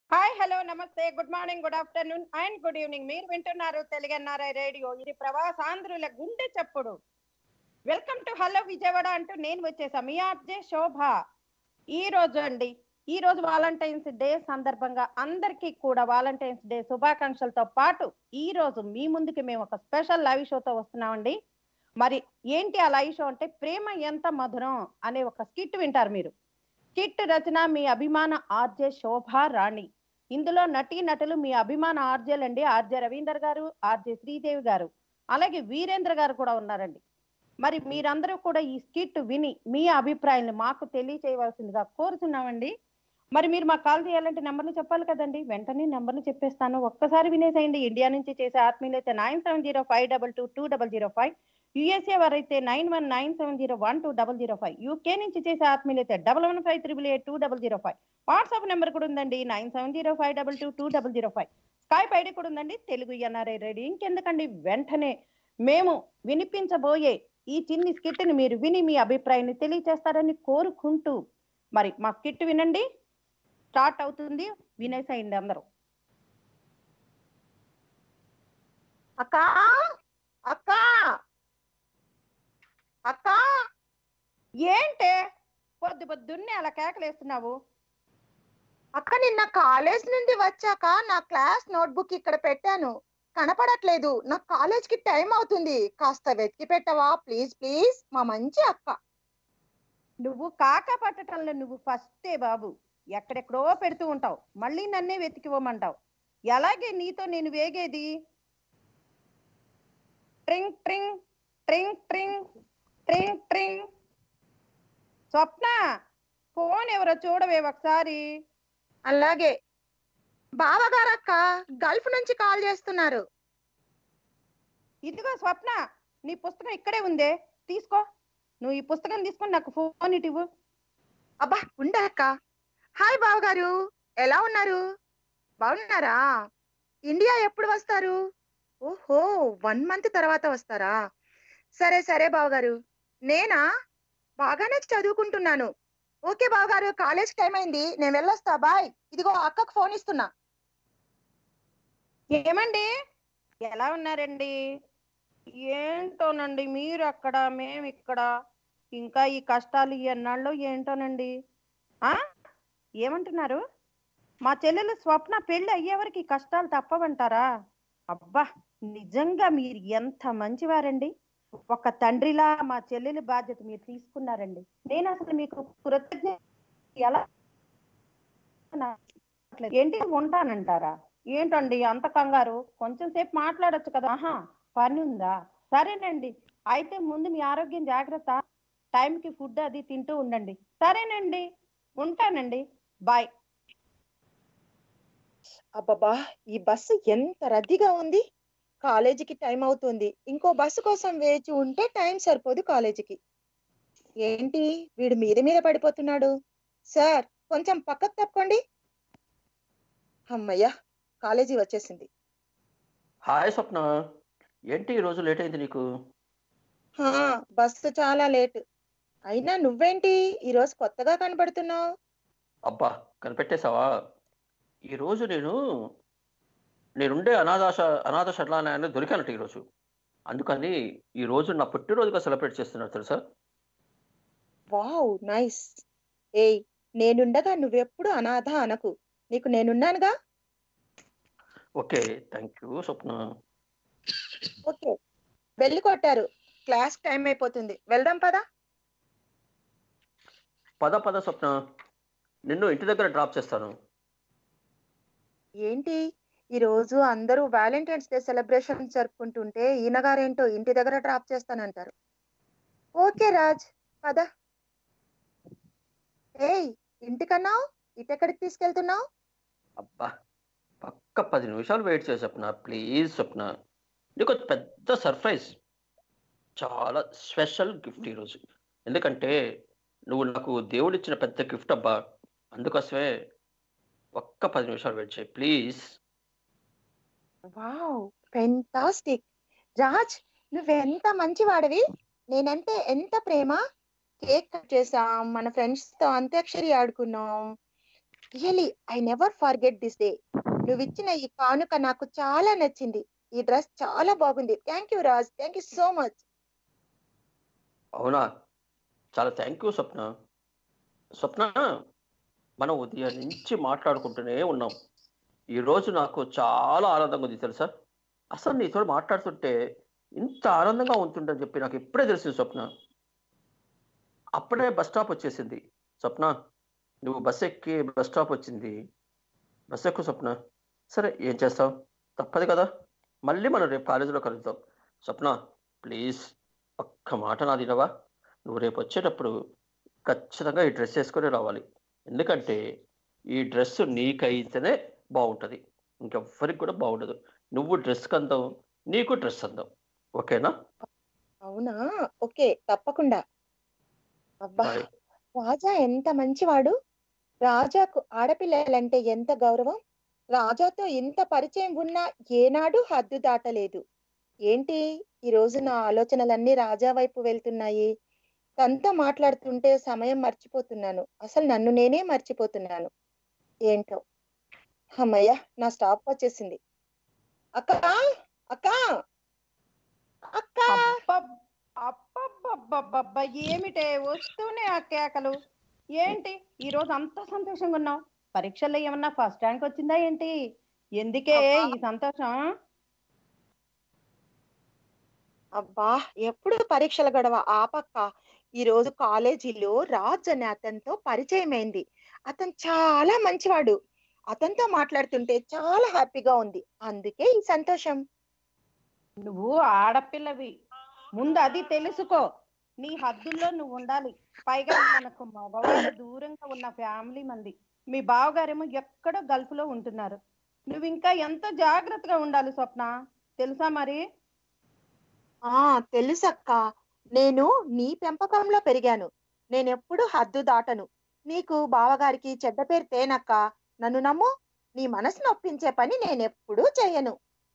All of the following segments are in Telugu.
హాయ్ హలో నమస్తే good morning good afternoon and good evening మీరు వింటున్నారు తెలుగన్నారై రేడియో ఇది ప్రవాసాంధ్రుల గుండె చప్పుడు వెల్కమ్ టు హలో విజయవాడ అంటూ నేను వచ్చేసా మీ ఆర్జే శోభ ఈ రోజు అండి ఈ రోజు వాలంటైన్స్ డే సందర్భంగా అందరికీ కూడా వాలంటైన్స్ డే శుభాకాంక్షలతో పాటు ఈ రోజు మీ ముందుకి మేము ఒక స్పెషల్ లైవ్ షోతో వస్తున్నామండి మరి ఏంటి ఆ లైవ్ షో అంటే ప్రేమ ఎంత మధురం అనే ఒక స్కిట్ వింటారు మీరు స్కిట్ రచన మీ అభిమాన ఆర్జే శోభ రాణి ఇందులో నటీ నటులు మీ అభిమాన ఆర్జేలండి ఆర్జే రవీందర్ గారు ఆర్జే శ్రీదేవి గారు అలాగే వీరేంద్ర గారు కూడా ఉన్నారండి మరి మీరందరూ కూడా ఈ స్కిట్ విని మీ అభిప్రాయాన్ని మాకు తెలియచేయవలసిందిగా కోరుతున్నామండి మరి మీరు మాకు కాల్ చేయాలంటే నెంబర్లు చెప్పాలి కదండి వెంటనే నెంబర్లు చెప్పేస్తాను ఒక్కసారి వినేసేయండి ఇండియా నుంచి చేసే ఆత్మీయులు అయితే nine seven zero five double two two double zero five USA వారైతే nine one nine seven zero one two double zero five UK నుంచి చేసే ఆత్మీయులు అయితే double one five triple eight two double zero five WhatsApp number కూడా ఉందండి nine seven zero five double two two double zero five Skype ID కూడా ఉందండి తెలుగు ఎన్ఆర్ఐ రెడీ ఇంకెందుకండి వెంటనే మేము వినిపించబోయే ఈ చిన్ని స్కిట్ ని మీరు విని మీ అభిప్రాయాన్ని తెలియజేస్తారని కోరుకుంటూ మరి మా స్కిట్ వినండి స్టార్ట్ అవుతుంది వినేసేయండి అందరూ అక్క అక్క అక్క ఏంటే పొద్దు పొద్దున్నే అలా కేకలేస్తున్నావు అక్క నిన్న కాలేజ్ నుండి వచ్చాక నా క్లాస్ నోట్బుక్ ఇక్కడ పెట్టాను కనపడట్లేదు నా కాలేజ్ కి టైం అవుతుంది కాస్త వెతికి పెట్టవా ప్లీజ్ ప్లీజ్ మా మంచి అక్క నువ్వు కాక పట్టటంలో నువ్వు ఫస్టే బాబు ఎక్కడెక్కడో పెడుతూ ఉంటావు మళ్ళీ నన్నే వెతికివ్వమంటావు ఎలాగే నీతో నేను వేగేది ట్రింగ్ ట్రింగ్ ట్రింగ్ ట్రింగ్ ట్రింగ్ ట్రింగ్ స్వప్న ఫోన్ ఎవరో చూడవే ఒకసారి అలాగే బావగారు అక్క గల్ఫ్ నుంచి కాల్ చేస్తున్నారు ఇదిగో స్వప్న నీ పుస్తకం ఇక్కడే ఉందే తీసుకో నువ్వు ఈ పుస్తకం తీసుకొని నాకు ఫోన్ ఇటు ఇవ్వు. అబ్బా ఉండే అక్క హాయ్ బావగారు ఎలా ఉన్నారు బాగున్నారా ఇండియా ఎప్పుడు వస్తారు ఓహో వన్ మంత్ తర్వాత వస్తారా సరే సరే బావగారు నేనా బాగానే చదువుకుంటున్నాను ఓకే బావగారు కాలేజ్ టైం అయింది నేను వెళ్ళొస్తా బాయ్ ఇదిగో అక్కకు ఫోన్ ఇస్తున్నా ఏమండి ఎలా ఉన్నారండి ఏంటోనండి మీరు అక్కడ మేము ఇక్కడ ఇంకా ఈ కష్టాలు ఎన్నాళ్ళు ఏంటోనండి ఆ ఏమంటున్నారు మా చెల్లెలు స్వప్న పెళ్లి అయ్యేవరకు ఈ కష్టాలు తప్పవంటారా అబ్బా నిజంగా మీరు ఎంత మంచివారండి ఒక తండ్రిలా మా చెల్లెలి బాధ్యత మీరు తీసుకున్నారండి నేను అసలు మీకు కృతజ్ఞ ఎలా ఏంటి ఉంటానంటారా ఏంటండి అంత కంగారు కొంచెం సేపు మాట్లాడొచ్చు కదా ఆహా పని ఉందా సరేనండి అయితే ముందు మీ ఆరోగ్యం జాగ్రత్త టైంకి ఫుడ్ అది తింటూ ఉండండి సరేనండి ఉంటానండి బాయ్ అబ్బబ్బా ఈ బస్సు ఎంత రద్దీగా ఉంది కాలేజీకి టైం అవుతుంది ఇంకో బస్సు కోసం వేచి ఉంటే టైం సరిపోదు కాలేజీకి ఏంటి వీడు మీద మీద పడిపోతున్నాడు సార్ కొంచెం పక్కకు తప్పుకోండి అమ్మయ్యా కాలేజీ వచ్చేసింది హాయ్ స్వప్న ఏంటి ఈరోజు లేట్ అయింది నీకు హా, బస్సు చాలా లేట్ అయినా నువ్వేంటి ఈరోజు కొత్తగా కనబడుతున్నావు అబ్బా కనిపెట్టేశావా ఈరోజు నేను నేనుండే అనాథాశ అనాథ శరణాలయాన్ని దొరికానట ఈరోజు అందుకని ఈ రోజు నా పుట్టినరోజుగా సెలబ్రేట్ చేస్తున్నారు తెలుసా వావ్ నైస్ ఏయ్ నేనుండగా నువ్వెప్పుడు అనాథ అనకు నీకు నేనున్నానుగా okay thank you Swapna okay బెల్లి కొట్టారు క్లాస్ టైం అయిపోతుంది వెళ్దాం పదా పద పద స్వప్న నిన్ను ఇంటి దగ్గర డ్రాప్ చేస్తాను ఏంటి ఈ రోజు అందరూ వ్యాలంటైన్స్ డే సెలబ్రేషన్ జరుపుకుంటుంటే ఈయన గారేంటో ఇంటి దగ్గర డ్రాప్ చేస్తానంటారు ఓకే రాజ్ పద ఏయ్ ఇంటికన్నావు ఇటెక్కడికి తీసుకెళ్తున్నావు అబ్బా పక్క పది నిమిషాలు వెయిట్ చేసి స్వప్న ప్లీజ్ స్వప్న నీకు ఒక పెద్ద సర్ప్రైజ్ చాలా స్పెషల్ గిఫ్ట్ ఈరోజు ఎందుకంటే నువ్వు నాకు దేవుడు ఇచ్చిన పెద్ద గిఫ్ట్ అబ్బా అందుకోసమే ఒక్క పది నిమిషాలు వెయిట్ చేయి ప్లీజ్ వావ్ ఫెంటాస్టిక్ రాజ్ నువ్వెంత మంచివాడివి నేనంటే ఎంత ప్రేమ కేక్ కట్ చేసాం మన ఫ్రెండ్స్ తో అంత్యాక్షరి ఆడుకున్నాం really I never forget this day నువ్వు ఇచ్చిన ఈ కానుక నాకు చాలా నచ్చింది ఈ డ్రెస్ చాలా బాగుంది thank you Raj thank you so much అవునా చాలా థ్యాంక్ యూ స్వప్న స్వప్న మనం ఉదయం నుంచి మాట్లాడుకుంటూనే ఉన్నాం ఈ రోజు నాకు చాలా ఆనందంగా ఉంది తెలుసా అసలు నీతో మాట్లాడుతుంటే ఇంత ఆనందంగా ఉంటుందని చెప్పి నాకు ఇప్పుడే తెలిసింది స్వప్న అప్పుడే బస్ స్టాప్ వచ్చేసింది స్వప్న నువ్వు బస్ ఎక్కి బస్ స్టాప్ వచ్చింది బస్ ఎక్కు స్వప్న సరే ఏం చేస్తావు తప్పదు కదా మళ్ళీ మనం రేపు కాలేజీలో కలుద్దాం స్వప్న ప్లీజ్ ఒక్క మాట నా తినవా నువ్వు రేపు వచ్చేటప్పుడు ఖచ్చితంగా ఈ డ్రెస్ వేసుకొని రావాలి ఎందుకంటే ఈ డ్రెస్ నీకైతేనే బాగుంటుంది ఇంకెవ్వరికి కూడా బాగుండదు నువ్వు డ్రెస్ అందం నీకు డ్రెస్ అందం ఓకేనా అవునా ఓకే తప్పకుండా అబ్బా బాయ్ రాజా ఎంత మంచివాడు రాజాకు ఆడపిల్లలంటే ఎంత గౌరవం రాజాతో ఇంత పరిచయం ఉన్నా ఏనాడు హద్దు దాటలేదు ఏంటి ఈ రోజు నా ఆలోచనలన్నీ రాజా వైపు వెళ్తున్నాయి తనతో మాట్లాడుతుంటే సమయం మర్చిపోతున్నాను అసలు నన్ను నేనే మర్చిపోతున్నాను ఏంటో అమ్మయ్య నా స్టాప్ వచ్చేసింది అక్క అక్క అక్క అబ్బబ్బ- అబ్బబ్బబ్బబ్బబ్బ ఏమిటే వస్తూనే ఆ కేకలు ఏంటి ఈ రోజు అంత సంతోషంగా ఉన్నావు పరీక్షల్లో ఏమన్నా ఫస్ట్ ర్యాంక్ వచ్చిందా ఏంటి ఎందుకే ఈ సంతోషం అబ్బా ఎప్పుడు పరీక్షల గొడవ ఆపక్క ఈ రోజు కాలేజీలో రాజ్ అనే అతనితో పరిచయం అయింది అతను చాలా మంచివాడు అతనితో మాట్లాడుతుంటే చాలా హ్యాపీగా ఉంది అందుకే ఈ సంతోషం నువ్వు ఆడపిల్లవి ముందు అది తెలుసుకో నీ హద్దుల్లో నువ్వు ఉండాలి పైగా మనకు మగవాళ్ళు దూరంగా ఉన్న ఫ్యామిలీ మంది మీ బావగారేమో ఎక్కడో గల్ఫ్ లో ఉంటున్నారు నువ్వు ఇంకా ఎంత జాగ్రత్తగా ఉండాలి స్వప్న తెలుసా మరి ఆ తెలుసక్క నేను నీ పెంపకంలో పెరిగాను నేనెప్పుడు హద్దు దాటను నీకు బావగారికి చెడ్డ పేరు తేనక్క నన్ను నమ్ము నీ మనసు నొప్పించే పని నేనెప్పుడూ చేయను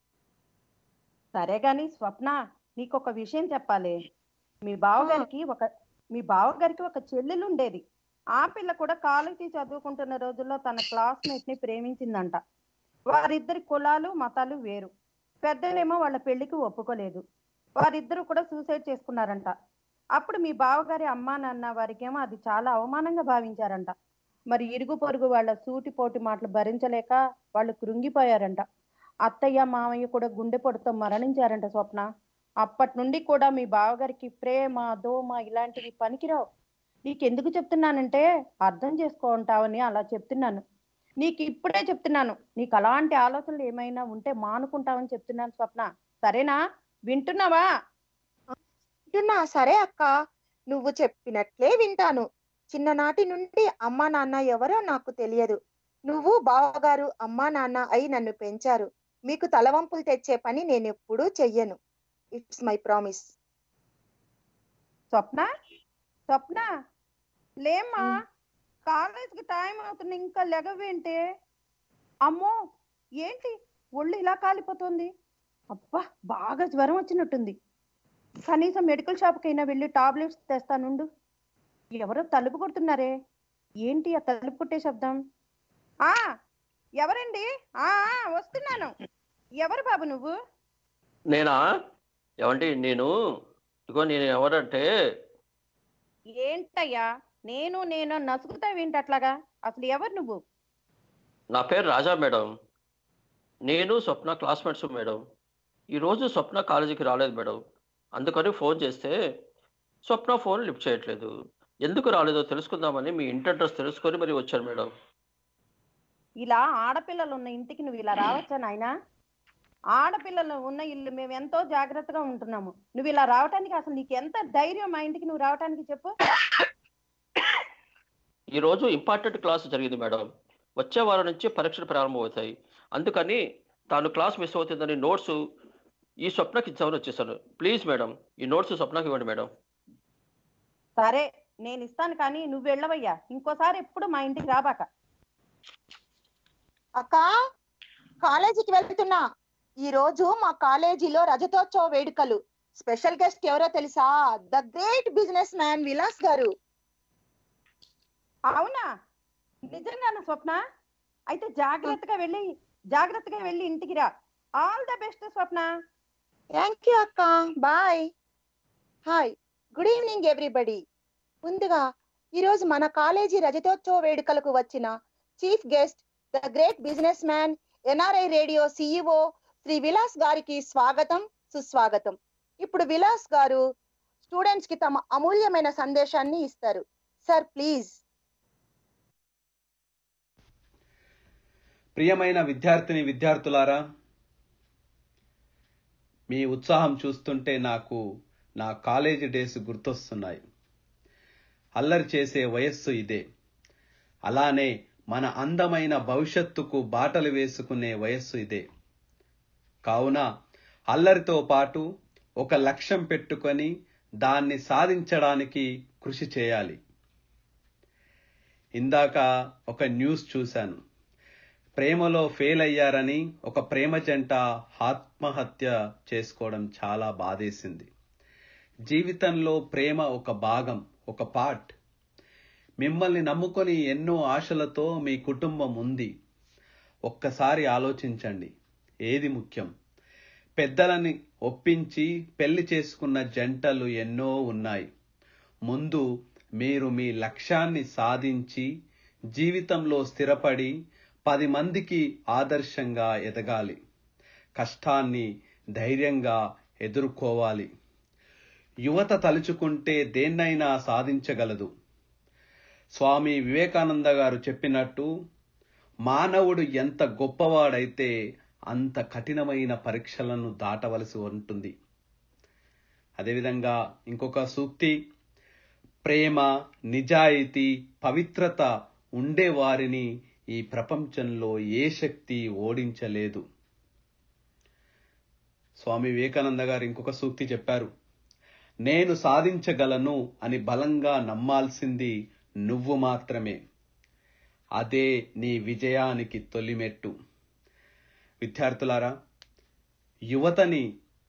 సరే గాని స్వప్న నీకు ఒక విషయం చెప్పాలి మీ బావగారికి ఒక మీ బావగారికి ఒక చెల్లెలు ఉండేది ఆ పిల్ల కూడా కాలేజీ చదువుకుంటున్న రోజుల్లో తన క్లాస్మేట్ ని ప్రేమించిందంట వారిద్దరి కులాలు మతాలు వేరు పెద్దలేమో వాళ్ళ పెళ్లికి ఒప్పుకోలేదు వారిద్దరూ కూడా సూసైడ్ చేసుకున్నారంట అప్పుడు మీ బావగారి అమ్మా నాన్న వారికేమో అది చాలా అవమానంగా భావించారంట మరి ఇరుగు పొరుగు వాళ్ళ సూటిపోటి మాటలు భరించలేక వాళ్ళు కృంగిపోయారంట అత్తయ్య మామయ్య కూడా గుండెపోటుతో మరణించారంట స్వప్న అప్పటి నుండి కూడా మీ బావగారికి ప్రేమ దోమ ఇలాంటివి పనికిరావు నీకెందుకు చెప్తున్నానంటే అర్థం చేసుకుంటావని అలా చెప్తున్నాను నీకు ఇప్పుడే చెప్తున్నాను నీకు అలాంటి ఆలోచనలు ఏమైనా ఉంటే మానుకుంటావని చెప్తున్నాను స్వప్న సరేనా వింటున్నావా వింటున్నా సరే అక్క నువ్వు చెప్పినట్లే వింటాను చిన్ననాటి నుండి అమ్మా నాన్న ఎవరో నాకు తెలియదు నువ్వు బావగారు అమ్మా నాన్న అయి నన్ను పెంచారు మీకు తలవంపులు తెచ్చే పని నేను ఎప్పుడూ చెయ్యను it's my promise Swapna Swapna లేమ్మా ఉమ్. కాలేజ్కి టైం అవుతుంది ఇంకా లెగవేంటే అమ్మో ఏంటి ఒళ్ళు ఇలా కాలిపోతుంది అబ్బా బాగా జ్వరం వచ్చినట్టుంది కనీసం మెడికల్ షాప్కైనా వెళ్ళి టాబ్లెట్స్ తెస్తానుండు ఎవరో తలుపు కొడుతున్నారే ఏంటి ఆ తలుపు కొట్టే శబ్దం ఆ ఎవరండి ఆ ఆ, వస్తున్నాను ఎవరు బాబు నువ్వు నేనా ఏమండి నేను ఇగో నేను ఎవరంటే ఏంటయ్యా నేను నేను నసుకుతావేంటి అట్లాగా అసలు ఎవరు నువ్వు నా పేరు రాజా మేడం నేను స్వప్న క్లాస్మేట్స్ మేడం ఈరోజు స్వప్న కాలేజీకి రాలేదు మేడం అందుకని ఫోన్ చేస్తే స్వప్న ఫోన్ లిఫ్ట్ చేయట్లేదు ఎందుకు రాలేదో తెలుసుకుందామని మీ ఇంటి అడ్రస్ తెలుసుకొని మరి వచ్చాను మేడం ఇలా ఆడపిల్లలు ఉన్న ఇంటికి నువ్వు ఇలా రావచ్చా నాయనా ఆడపిల్లలు ఉన్న ఇల్లు మేము ఎంతో జాగ్రత్తగా ఉంటున్నాము నువ్వు ఇలా రావటానికి అసలు నీకు ఎంత ధైర్యం మా ఇంటికి నువ్వు రావటానికి చెప్పు ఈరోజు ఇంపార్టెంట్ క్లాస్ జరిగింది మేడం వచ్చే వారం నుంచి పరీక్షలు ప్రారంభమవుతాయి అందుకని తాను క్లాస్ మిస్ అవుతుందని నోట్స్ ఈ స్వప్నకి ఇచ్చామని వచ్చేసాను ప్లీజ్ మేడం ఈ నోట్స్ స్వప్నకి ఇవ్వండి మేడం సరే నేను ఇస్తాను కానీ నువ్వు వెళ్ళవయ్యా ఇంకోసారి ఎప్పుడు మా ఇంటికి రాబాక అక్క కాలేజీకి వెళ్తున్నా ఈ రోజు మా కాలేజీలో రజతోత్సవ వేడుకలు స్పెషల్ గెస్ట్ ఎవరో తెలుసా the great businessman Vilas గారు అవునా నిజంగానా స్వప్న అయితే జాగ్రత్తగా వెళ్ళి జాగ్రత్తగా వెళ్ళి ఇంటికి రా all the best Swapna thank you అక్క bye hi good evening everybody ముందుగా ఈరోజు మన కాలేజీ రజతోత్సవ వేడుకలకు వచ్చిన chief guest the great businessman NRI radio CEO Shri Vilas గారికి స్వాగతం సుస్వాగతం ఇప్పుడు విలాస్ గారు స్టూడెంట్స్ కి తమ అమూల్యమైన సందేశాన్ని ఇస్తారు సార్ ప్లీజ్ ప్రియమైన విద్యార్థిని విద్యార్థులారా మీ ఉత్సాహం చూస్తుంటే నాకు నా కాలేజీ డేస్ గుర్తొస్తున్నాయి అల్లరి చేసే వయస్సు ఇదే అలానే మన అందమైన భవిష్యత్తుకు బాటలు వేసుకునే వయస్సు ఇదే కావున అల్లరితో పాటు ఒక లక్ష్యం పెట్టుకొని దాన్ని సాధించడానికి కృషి చేయాలి ఇందాక ఒక న్యూస్ చూశాను ప్రేమలో ఫెయిల్ అయ్యారని ఒక ప్రేమ జంట ఆత్మహత్య చేసుకోవడం చాలా బాధేసింది జీవితంలో ప్రేమ ఒక భాగం ఒక పార్ట్ మిమ్మల్ని నమ్ముకొని ఎన్నో ఆశలతో మీ కుటుంబం ఉంది ఒక్కసారి ఆలోచించండి ఏది ముఖ్యం పెద్దలని ఒప్పించి పెళ్లి చేసుకున్న జంటలు ఎన్నో ఉన్నాయి ముందు మీరు మీ లక్ష్యాన్ని సాధించి జీవితంలో స్థిరపడి పది మందికి ఆదర్శంగా ఎదగాలి కష్టాన్ని ధైర్యంగా ఎదుర్కోవాలి యువత తలుచుకుంటే దేన్నైనా సాధించగలదు స్వామి వివేకానంద గారు చెప్పినట్టు మానవుడు ఎంత గొప్పవాడైతే అంత కఠినమైన పరీక్షలను దాటవలసి ఉంటుంది అదేవిధంగా ఇంకొక సూక్తి ప్రేమ నిజాయితీ పవిత్రత ఉండే వారిని ఈ ప్రపంచంలో ఏ శక్తి ఓడించలేదు స్వామి వివేకానంద గారు ఇంకొక సూక్తి చెప్పారు నేను సాధించగలను అని బలంగా నమ్మాల్సింది నువ్వు మాత్రమే అదే నీ విజయానికి తొలిమెట్టు విద్యార్థులారా యువతని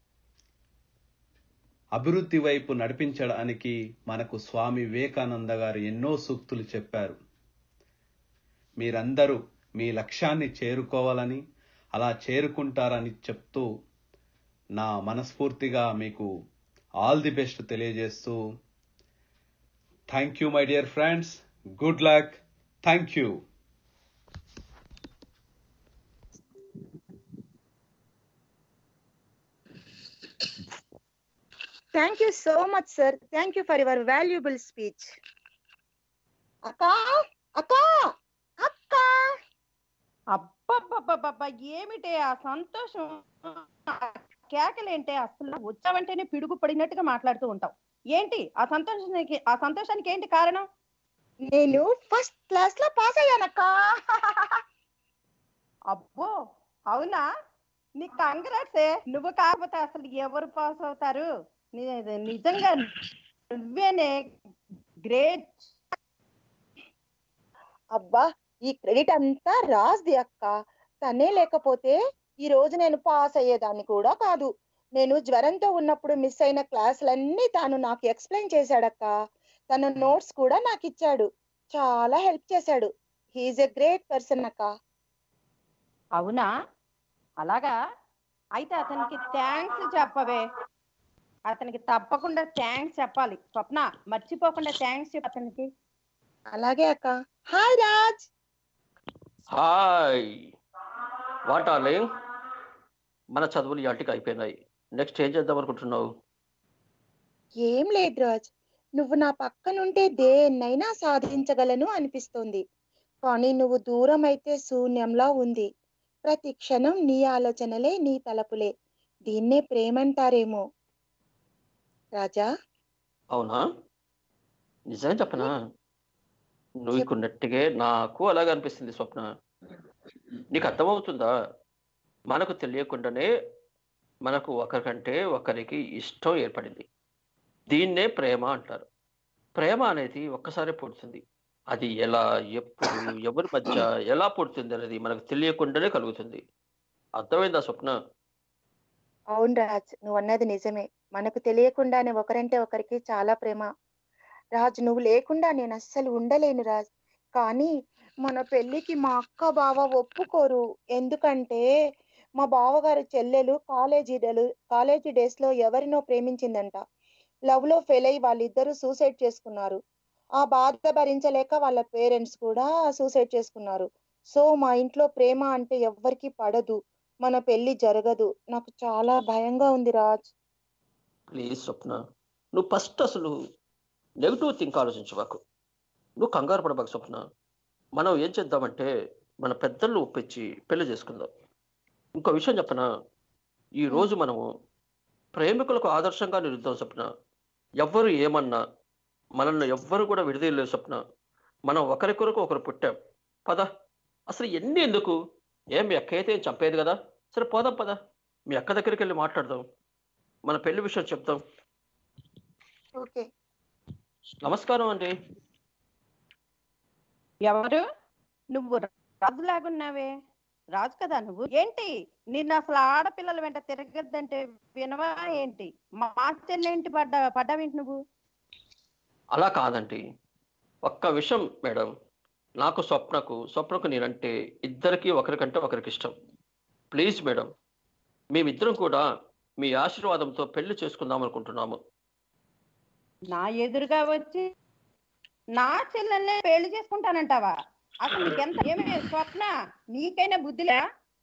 అభివృద్ధి వైపు నడిపించడానికి మనకు స్వామి వివేకానంద గారు ఎన్నో సూక్తులు చెప్పారు మీరందరూ మీ లక్ష్యాన్ని చేరుకోవాలని అలా చేరుకుంటారని చెప్తూ నా మనస్ఫూర్తిగా మీకు ఆల్ ది బెస్ట్ తెలియజేస్తూ thank you my dear friends good luck thank you thank you so much sir thank you for your valuable speech అక్క అక్క అక్క అబ్బబ్బబ్బబ్బబ్బా ఏమిటే ఆ సంతోషం ఆ కేకలేంటే అసలు వచ్చావంటేనే పిడుగు పడినట్టుగా మాట్లాడుతూ ఉంటావు ఏంటి ఆ సంతోషానికి ఆ సంతోషానికి ఏంటి కారణం నేను ఫస్ట్ క్లాస్ లో పాస్ అయ్యానక్క అబ్బో అవునా నీకు కంగ్రాట్సే నువ్వు కాకపోతే అసలు ఎవరు పాస్ అవుతారు ని- నిజంగా నువ్వేనే గ్రేట్ అబ్బా ఈ క్రెడిట్ అంతా రాజ్ది అక్క తనే లేకపోతే ఈ రోజు నేను పాస్ అయ్యేదాన్ని కూడా కాదు నేను జ్వరంతో ఉన్నప్పుడు మిస్ అయిన క్లాసులన్నీ తాను నాకు ఎక్స్ప్లెయిన్ చేశాడక్క తన నోట్స్ కూడా నాకు ఇచ్చాడు చాలా హెల్ప్ చేశాడు హీఈస్ ఎ గ్రేట్ పర్సన్ అక్క అవునా అలాగా అయితే అతనికి థ్యాంక్స్ చెప్పవే అతనికి తప్పకుండా థ్యాంక్స్ చెప్పాలి స్వప్న మర్చిపోకుండా థ్యాంక్స్ చెప్పు అతనికి అలాగే అక్క hi Raj hi what darling మన చదువులు ఇవాటికి అయిపోయినాయి నెక్స్ట్ ఏం చేద్దాం అనుకుంటున్నావు ఏం లేదు రాజ్ నువ్వు నా పక్కనుంటే దేన్నైనా సాధించగలను అనిపిస్తుంది కానీ నువ్వు దూరం అయితే శూన్యంలా ఉంది ప్రతి క్షణం నీ ఆలోచనలే నీ తలపులే దీన్నే ప్రేమంటారేమో రాజా అవునా నిజం చెప్పనా నువ్వు ఇక్కున్నట్టుగా నాకు అలాగే అనిపిస్తుంది స్వప్న నీకు అర్థమవుతుందా మనకు తెలియకుండానే మనకు ఒకరికంటే ఒకరికి ఇష్టం ఏర్పడింది దీన్నే ప్రేమ అంటారు ప్రేమ అనేది ఒక్కసారి పుడుతుంది అది ఎలా ఎప్పుడు ఎవరి మధ్య ఎలా పుడుతుంది అనేది మనకు తెలియకుండానే కలుగుతుంది అర్థమైందా స్వప్న అవును రాజ్ నువ్వు అన్నది నిజమే మనకు తెలియకుండానే ఒకరంటే ఒకరికి చాలా ప్రేమ రాజ్ నువ్వు లేకుండా నేను అస్సలు ఉండలేను రాజ్ కానీ మన పెళ్ళికి మా అక్క బావ ఒప్పుకోరు ఎందుకంటే మా బావగారి చెల్లెలు కాలేజీ డేలు- కాలేజీ డేస్ లో ఎవరినో ప్రేమించిందంట లవ్ లో ఫెయిల్ అయ్యి వాళ్ళిద్దరూ సూసైడ్ చేసుకున్నారు ఆ బాధ భరించలేక వాళ్ళ పేరెంట్స్ కూడా సూసైడ్ చేసుకున్నారు సో మా ఇంట్లో ప్రేమ అంటే ఎవ్వరికి పడదు మన పెళ్లి జరగదు నాకు చాలా భయంగా ఉంది రాజ్ ప్లీజ్ స్వప్న నువ్వు ఫస్ట్ అసలు నెగిటివ్ థింక్ ఆలోచించబాకు నువ్వు కంగారు పడబాకు స్వప్న మనం ఏం చేద్దామంటే మన పెద్దలను ఒప్పించి పెళ్లి చేసుకుందాం ఇంకో విషయం చెప్పనా ఈ రోజు మనము ప్రేమికులకు ఆదర్శంగా నిలుద్దాం స్వప్న ఎవ్వరు ఏమన్నా మనల్ని ఎవ్వరు కూడా విడదీయలేదు స్వప్న మనం ఒకరికొరకు ఒకరు పుట్టాం పద అసలు ఎన్ని ఎందుకు ఏం మీ అక్క అయితే ఏం చంపేది కదా సరే పోదాం పద మీ అక్క దగ్గరికి వెళ్ళి మాట్లాడదాం మన పెళ్లి విషయం చెప్తాం ఓకే నమస్కారం అండి ఎవరు నువ్వు రాజులాగున్నావే రాజు కదా నువ్వు ఏంటి నిన్ను అసలు ఆడపిల్లల వెంట తిరగద్దంటే వినవా ఏంటి మా చెల్లెంటి పడ్డా పడ్డావేంటి నువ్వు అలా కాదండి ఒక్క విషయం మేడం నాకు స్వప్నకు స్వప్నకు నేనంటే ఇద్దరికి ఒకరికంటే ఒకరికి ఇష్టం ప్లీజ్ మేడం మేమిద్దరం కూడా మీ ఆశీర్వాదంతో పెళ్లి చేసుకుందాం అనుకుంటున్నాము నా ఎదురుగా వచ్చి నా చెల్లెల్నే పెళ్లి చేసుకుంటానంటావా అసలు నీకెంత ఏమే స్వప్న నీకైనా బుద్ధిలే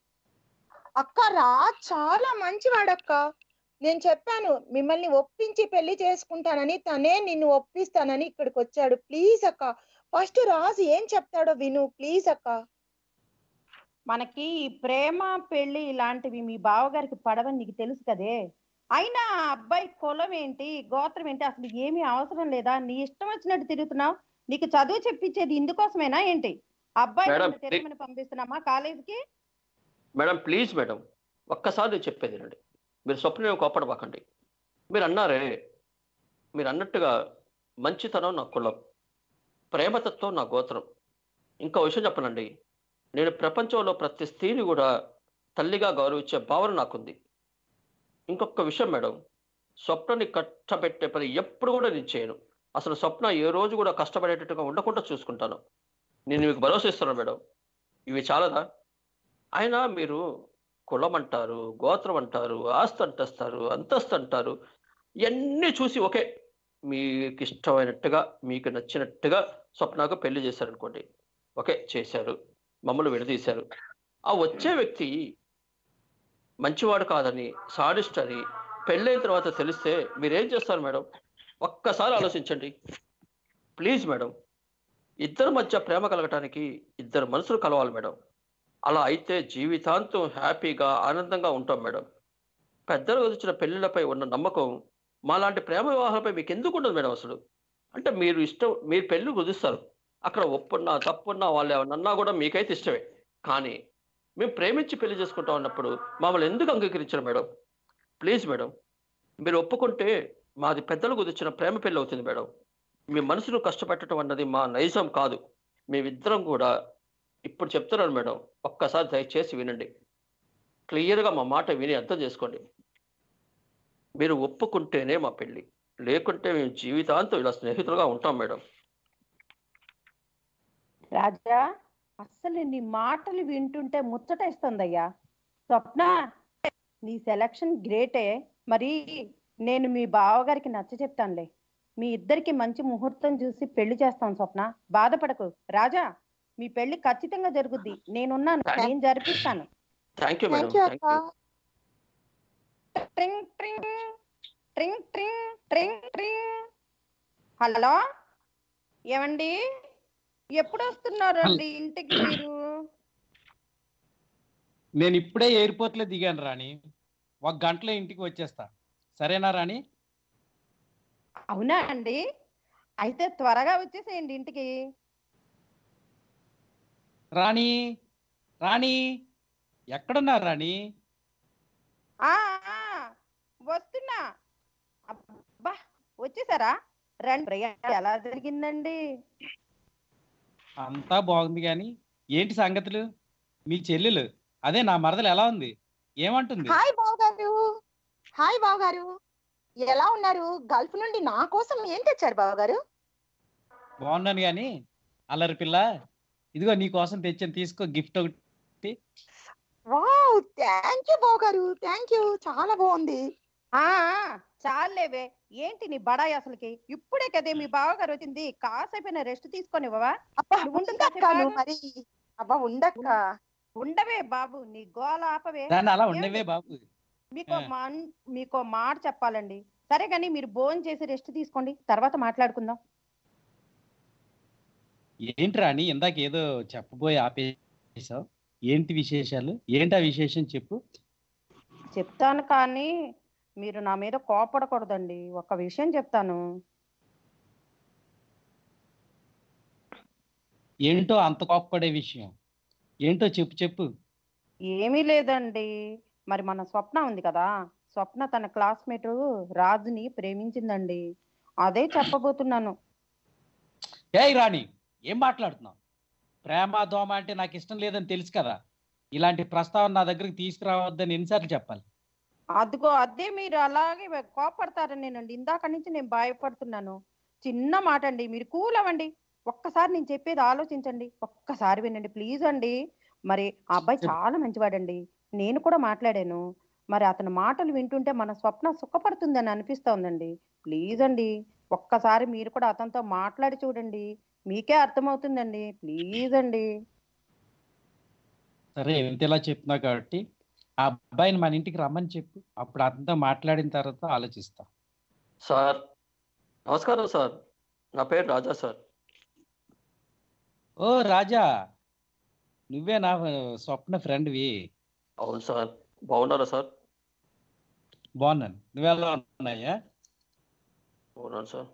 అక్క రాజ్ చాలా మంచివాడక్క నేను చెప్పాను మిమ్మల్ని ఒప్పించి పెళ్లి చేసుకుంటానని తనే నిన్ను ఒప్పిస్తానని ఇక్కడికి వచ్చాడు ప్లీజ్ అక్క ఫస్ట్ రాజు ఏం చెప్తాడో విను ప్లీజ్ అక్క మనకి ఈ ప్రేమ పెళ్లి ఇలాంటివి మీ బావగారికి పడవని నీకు తెలుసు కదే అయినా ఆ అబ్బాయి కులం ఏంటి గోత్రం ఏంటి అసలు ఏమీ అవసరం లేదా నీ ఇష్టం వచ్చినట్టు తిరుగుతున్నావు నీకు చదువు చెప్పించేది ఇందుకోసమేనా ఏంటి అబ్బాయి మేడం, నన్ను తిరగమని పంపిస్తున్నామా కాలేజీకి మేడం ప్లీజ్ మేడం ఒక్కసారి నేను చెప్పేది వినండి మీరు స్వప్న కోపడబాకండి మీరు అన్నారే మీరు అన్నట్టుగా మంచితనం నా కులం ప్రేమతత్వం నా గోత్రం ఇంకో విషయం చెప్పనండి నేను ప్రపంచంలో ప్రతి స్త్రీని కూడా తల్లిగా గౌరవించే భావన నాకుంది ఇంకొక విషయం మేడం స్వప్నని కష్టపెట్టే పని ఎప్పుడు కూడా నేను చేయను అసలు స్వప్న ఏ రోజు కూడా కష్టపడేటట్టుగా ఉండకుండా చూసుకుంటాను నేను మీకు భరోసా ఇస్తున్నాను మేడం ఇవి చాలదా అయినా మీరు కులం అంటారు గోత్రం అంటారు ఆస్తి అంటేస్తారు అంతస్తు అంటారు ఇవన్నీ చూసి ఓకే మీకు ఇష్టమైనట్టుగా మీకు నచ్చినట్టుగా స్వప్నకు పెళ్లి చేశారనుకోండి ఓకే చేశారు మమ్మల్ని విడదీశారు ఆ వచ్చే వ్యక్తి మంచివాడు కాదని సాడిస్ట్ అని పెళ్ళైన తర్వాత తెలిస్తే మీరేం చేస్తారు మేడం ఒక్కసారి ఆలోచించండి ప్లీజ్ మేడం ఇద్దరి మధ్య ప్రేమ కలగటానికి ఇద్దరు మనసులు కలవాలి మేడం అలా అయితే జీవితాంతం హ్యాపీగా ఆనందంగా ఉంటాం మేడం పెద్దలు వచ్చిన పెళ్లిళ్లపై ఉన్న నమ్మకం మాలాంటి ప్రేమ వివాహాలపై మీకు ఎందుకు ఉండదు మేడం అసలు అంటే మీరు ఇష్టం మీరు పెళ్లి కుదిస్తారు అక్కడ ఒప్పున్నా తప్పున్నా వాళ్ళు ఏమన్నా కూడా మీకైతే ఇష్టమే కానీ మేము ప్రేమించి పెళ్లి చేసుకుంటాం అన్నప్పుడు మమ్మల్ని ఎందుకు అంగీకరించారు మేడం ప్లీజ్ మేడం మీరు ఒప్పుకుంటే మాది పెద్దలు కుదిర్చిన ప్రేమ పెళ్లి అవుతుంది మేడం మీ మనసును కష్టపెట్టడం అన్నది మా నైజం కాదు మేమిద్దరం కూడా ఇప్పుడు చెప్తున్నాను మేడం ఒక్కసారి దయచేసి వినండి క్లియర్గా మా మాట విని అర్థం చేసుకోండి మీరు ఒప్పుకుంటేనే మా పెళ్ళి లేకుంటే మేము జీవితాంతం ఇలా స్నేహితులుగా ఉంటాం మేడం రాజా అస్సలు నీ మాటలు వింటుంటే ముచ్చటేస్తుందయ్యా స్వప్న నీ సెలక్షన్ గ్రేటే మరి నేను మీ బావగారికి నచ్చ చెప్తానులే మీ ఇద్దరికి మంచి ముహూర్తం చూసి పెళ్లి చేస్తాం స్వప్న బాధపడకు రాజా మీ పెళ్లి ఖచ్చితంగా జరుగుద్ది నేనున్నాను నేను జరిపిస్తాను thank you madam thank you thank అక్క యూ ట్రింగ్ ట్రింగ్ ట్రింగ్ ట్రింగ్ ట్రింగ్ ట్రింగ్ హలో ఏమండి ఎప్పుడు వస్తున్నారు అండి ఇంటికి మీరు నేను ఇప్పుడే ఎయిర్పోర్ట్ లో దిగాను రాణి ఒక గంటలో ఇంటికి వచ్చేస్తా సరేనా రాణి అవునా అండి అయితే త్వరగా వచ్చేసేయండి ఇంటికి రాణి రాణి ఎక్కడున్నారు రాణి ఆ ఆ, వస్తున్నా అబ్బా వచ్చేసారా రండి ప్రయాణం ఎలా జరిగిందండి అంతా బాగుంది కానీ ఏంటి సంగతులు మీ చెల్లెలు అదే నా మరదలు ఎలా ఉంది ఏమంటుంది హాయ్ బావగారు హాయ్ బావగారు ఎలా ఉన్నారు గల్ఫ్ నుండి నా కోసం ఏం తెచ్చారు బావగారు బాగున్నాను కానీ అల్లరి పిల్ల ఇదిగో నీ కోసం తెచ్చాను తీసుకో గిఫ్ట్ ఒకటి వావ్ థ్యాంక్ యూ బావగారు థ్యాంక్ యూ చాలా బాగుంది ఆ చాలేవే ఏంటి నీ బడాయి అసలుకి ఇప్పుడే కదే మీ బావగారు వచ్చింది కాసేపైనా రెస్ట్ తీసుకొని ఇవ్వవా అబ్బా నువ్వు ఉండు ఉండక్క కాసేపు నువ్వు ఆగు. మరి అబ్బా ఉండక్క ఉండవే బాబు నీ గోల ఆపవే దాన్ని అలా ఉండవే బాబు మీకు ఆ. మా- మీకు మాట చెప్పాలండి సరే కానీ మీరు భోజనం చేసి రెస్ట్ తీసుకోండి తర్వాత మాట్లాడుకుందాం ఏంటి రాణి ఇందాక ఏదో చెప్పబోయి ఆపేసావు ఏంటి విశేషాలు ఏంటి ఆ విశేషం చెప్పు చెప్తాను కానీ మీరు నా మీద కోపడకూడదండి ఒక విషయం చెప్తాను ఏంటో అంత కోప్పడే విషయం ఏంటో చెప్పు చెప్పు ఏమీ లేదండి మరి మన స్వప్న ఉంది కదా స్వప్న తన క్లాస్మేట్ రాజుని ప్రేమించిందండి అదే చెప్పబోతున్నాను ఏయ్ రాణి ఏం మాట్లాడుతున్నావు ప్రేమ దోమ అంటే నాకు ఇష్టం లేదని తెలుసు కదా ఇలాంటి ప్రస్తావన నా దగ్గరికి తీసుకురావద్దని ఎన్నిసార్లు చెప్పాలి అదిగో అదే మీరు అలాగే కోపడతారని నేను ఇందాక నుంచి నేను భయపడుతున్నాను చిన్న మాట అండి మీరు కూల్ అవ్వండి ఒక్కసారి నేను చెప్పేది ఆలోచించండి ఒక్కసారి వినండి ప్లీజ్ అండి మరి ఆ అబ్బాయి చెప్పు. చాలా మంచివాడండి నేను కూడా మాట్లాడాను మరి అతని మాటలు వింటుంటే మన స్వప్న సుఖపడుతుందని అనిపిస్తోందండి ప్లీజ్ అండి ఒక్కసారి మీరు కూడా అతనితో మాట్లాడి చూడండి మీకే అర్థమవుతుందండి ప్లీజ్ అండి సరే ఎంత ఇలా చెప్తున్నావు కాబట్టి ఆ అబ్బాయిని మన ఇంటికి రమ్మని చెప్పు అప్పుడు అతనితో మాట్లాడిన తర్వాత ఆలోచిస్తా సార్ నమస్కారం సార్ నా పేరు రాజా సార్ ఓ రాజా నువ్వే నా స్వప్న ఫ్రెండ్వి అవును సార్ బాగున్నారా సార్ బాగున్నాను నువ్వెలా ఉన్నాయా బాగున్నాను సార్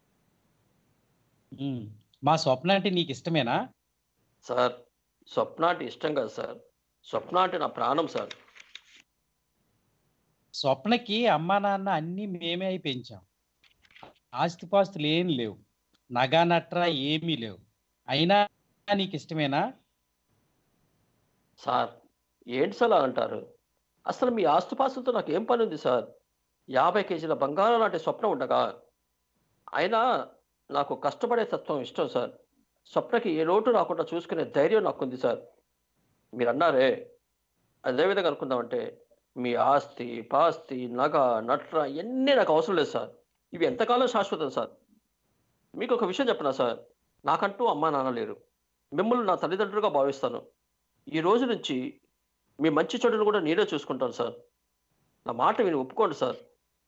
ఉమ్. మా స్వప్న అంటే నీకు ఇష్టమేనా సార్ స్వప్న అంటే ఇష్టం కాదు సార్ స్వప్న అంటే నా ప్రాణం సార్ స్వప్నకి అమ్మా నాన్న అన్ని మేమే అయి పెంచాం ఆస్తిపాస్తులు ఏం లేవు నగా నట్రా ఏమీ లేవు అయినా నీకు ఇష్టమేనా సార్ ఏంటి సార్ అలా అంటారు అసలు మీ ఆస్తుపాస్తులతో నాకు ఏం పని ఉంది సార్ యాభై కేజీల బంగారం లాంటి స్వప్నం ఉండగా అయినా నాకు కష్టపడే తత్వం ఇష్టం సార్ స్వప్నకి ఏ లోటు రాకుండా చూసుకునే ధైర్యం నాకుంది సార్ మీరు అన్నారే అదేవిధంగా అనుకుందామంటే మీ ఆస్తి పాస్తి నగ నట్ర ఇవన్నీ నాకు అవసరం లేదు సార్ ఇవి ఎంతకాలం శాశ్వతం సార్ మీకు ఒక విషయం చెప్పనా సార్ నాకంటూ అమ్మా నాన్న లేరు మిమ్మల్ని నా తల్లిదండ్రులుగా భావిస్తాను ఈ రోజు నుంచి మీ మంచి చెడులు కూడా నేనే చూసుకుంటాను సార్ నా మాట విని ఒప్పుకోండి సార్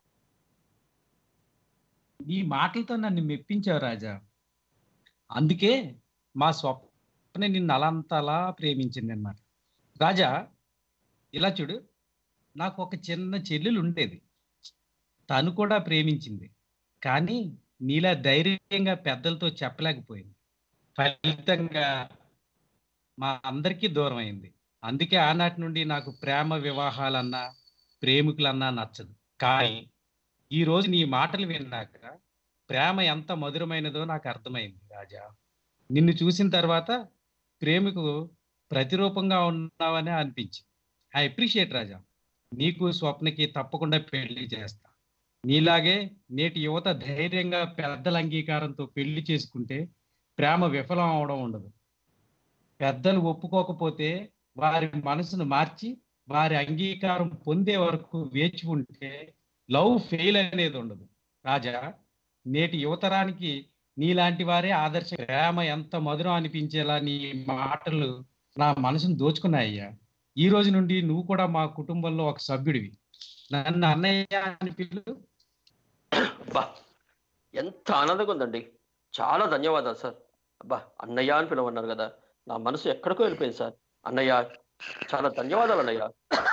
నీ మాటలతో నన్ను మెప్పించావు రాజా అందుకే మా స్వప్న నిన్ను అలంతలా ప్రేమించింది అనమాట రాజా ఇలా చూడు నాకు ఒక చిన్న చెల్లెలు ఉండేది తను కూడా ప్రేమించింది కానీ నీలా ధైర్యంగా పెద్దలతో చెప్పలేకపోయింది ఫలితంగా మా అందరికీ దూరం అయింది అందుకే ఆనాటి నుండి నాకు ప్రేమ వివాహాలన్నా ప్రేమికులన్నా నచ్చదు కానీ ఈ రోజు నీ మాటలు విన్నాక ప్రేమ ఎంత మధురమైనదో నాకు అర్థమైంది రాజా నిన్ను చూసిన తర్వాత ప్రేమకు ప్రతిరూపంగా ఉన్నావని అనిపించింది ఐ అప్రిషియేట్ రాజా నీకు స్వప్నకి తప్పకుండా పెళ్లి చేస్తా నీలాగే నేటి యువత ధైర్యంగా పెద్దల అంగీకారంతో పెళ్లి చేసుకుంటే ప్రేమ విఫలం అవడం ఉండదు పెద్దలు ఒప్పుకోకపోతే వారి మనసును మార్చి వారి అంగీకారం పొందే వరకు వేచి ఉంటే లవ్ ఫెయిల్ అనేది ఉండదు రాజా నేటి యువతరానికి నీలాంటి వారే ఆదర్శ ప్రేమ ఎంత మధురం అనిపించేలా నీ మాటలు నా మనసును దోచుకున్నాయ్యా ఈ రోజు నుండి నువ్వు కూడా మా కుటుంబంలో ఒక సభ్యుడివి నన్ను అన్నయ్య అని పిలు అబ్బా ఎంత ఆనందంగా ఉందండి చాలా ధన్యవాదాలు సార్ అబ్బా అన్నయ్య అని పిలవన్నారు కదా నా మనసు ఎక్కడికో వెళ్ళిపోయింది సార్ అన్నయ్య చాలా ధన్యవాదాలు అన్నయ్య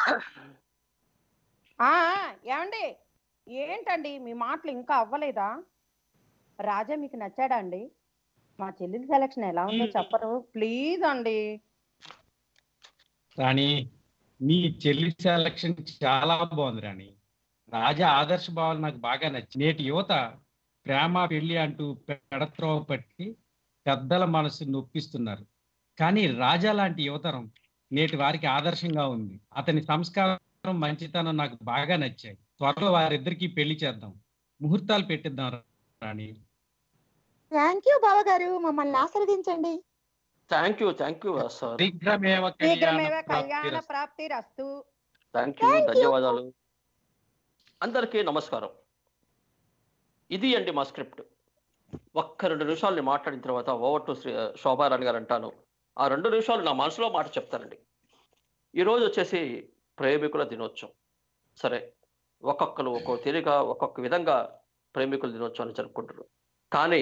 ఆ ఏమండి ఏంటండి మీ మాటలు ఇంకా అవ్వలేదా రాజా మీకు నచ్చాడా అండి మా చెల్లెలి సెలక్షన్ ఎలా ఉందో మ్మ్. చెప్పరు ప్లీజ్ అండి రాణి నీ చెల్లి సెలక్షన్ చాలా బాగుంది రాణి రాజా ఆదర్శ భావాలు నాకు బాగా నచ్చి నేటి యువత ప్రేమ పెళ్లి అంటూ పెడత్రోవ పట్టి పెద్దల మనసు నొప్పిస్తున్నారు కానీ రాజా లాంటి యువతరం నేటి వారికి ఆదర్శంగా ఉంది అతని సంస్కారం మంచితనం నాకు బాగా నచ్చాయి త్వరలో వారిద్దరికి పెళ్లి చేద్దాం ముహూర్తాలు పెట్టిద్దాం రాణి థ్యాంక్ యూ బావగారు మమ్మల్ని ఆశీర్వదించండి thank you thank you sir శీఘ్రమేవ శీఘ్రమేవ కళ్యాణ కళ్యాణ ప్రాప్తిరస్తు. ప్రాప్తి రస్తు థ్యాంక్ యూ ధన్యవాదాలు అందరికీ నమస్కారం ఇది అండి మా స్క్రిప్ట్ ఒక్క రెండు నిమిషాలు నేను మాట్లాడిన తర్వాత ఓవర్ టు శ్రీ శోభారాణి గారు అంటాను ఆ రెండు నిమిషాలు నా మనసులో మాట చెప్తానండి ఈరోజు వచ్చేసి ప్రేమికుల దినోత్సవం సరే ఒక్కొక్కరు ఒక్కొక్క తీరిక ఒక్కొక్క విధంగా ప్రేమికుల దినోత్సవాన్ని జరుపుకుంటారు కానీ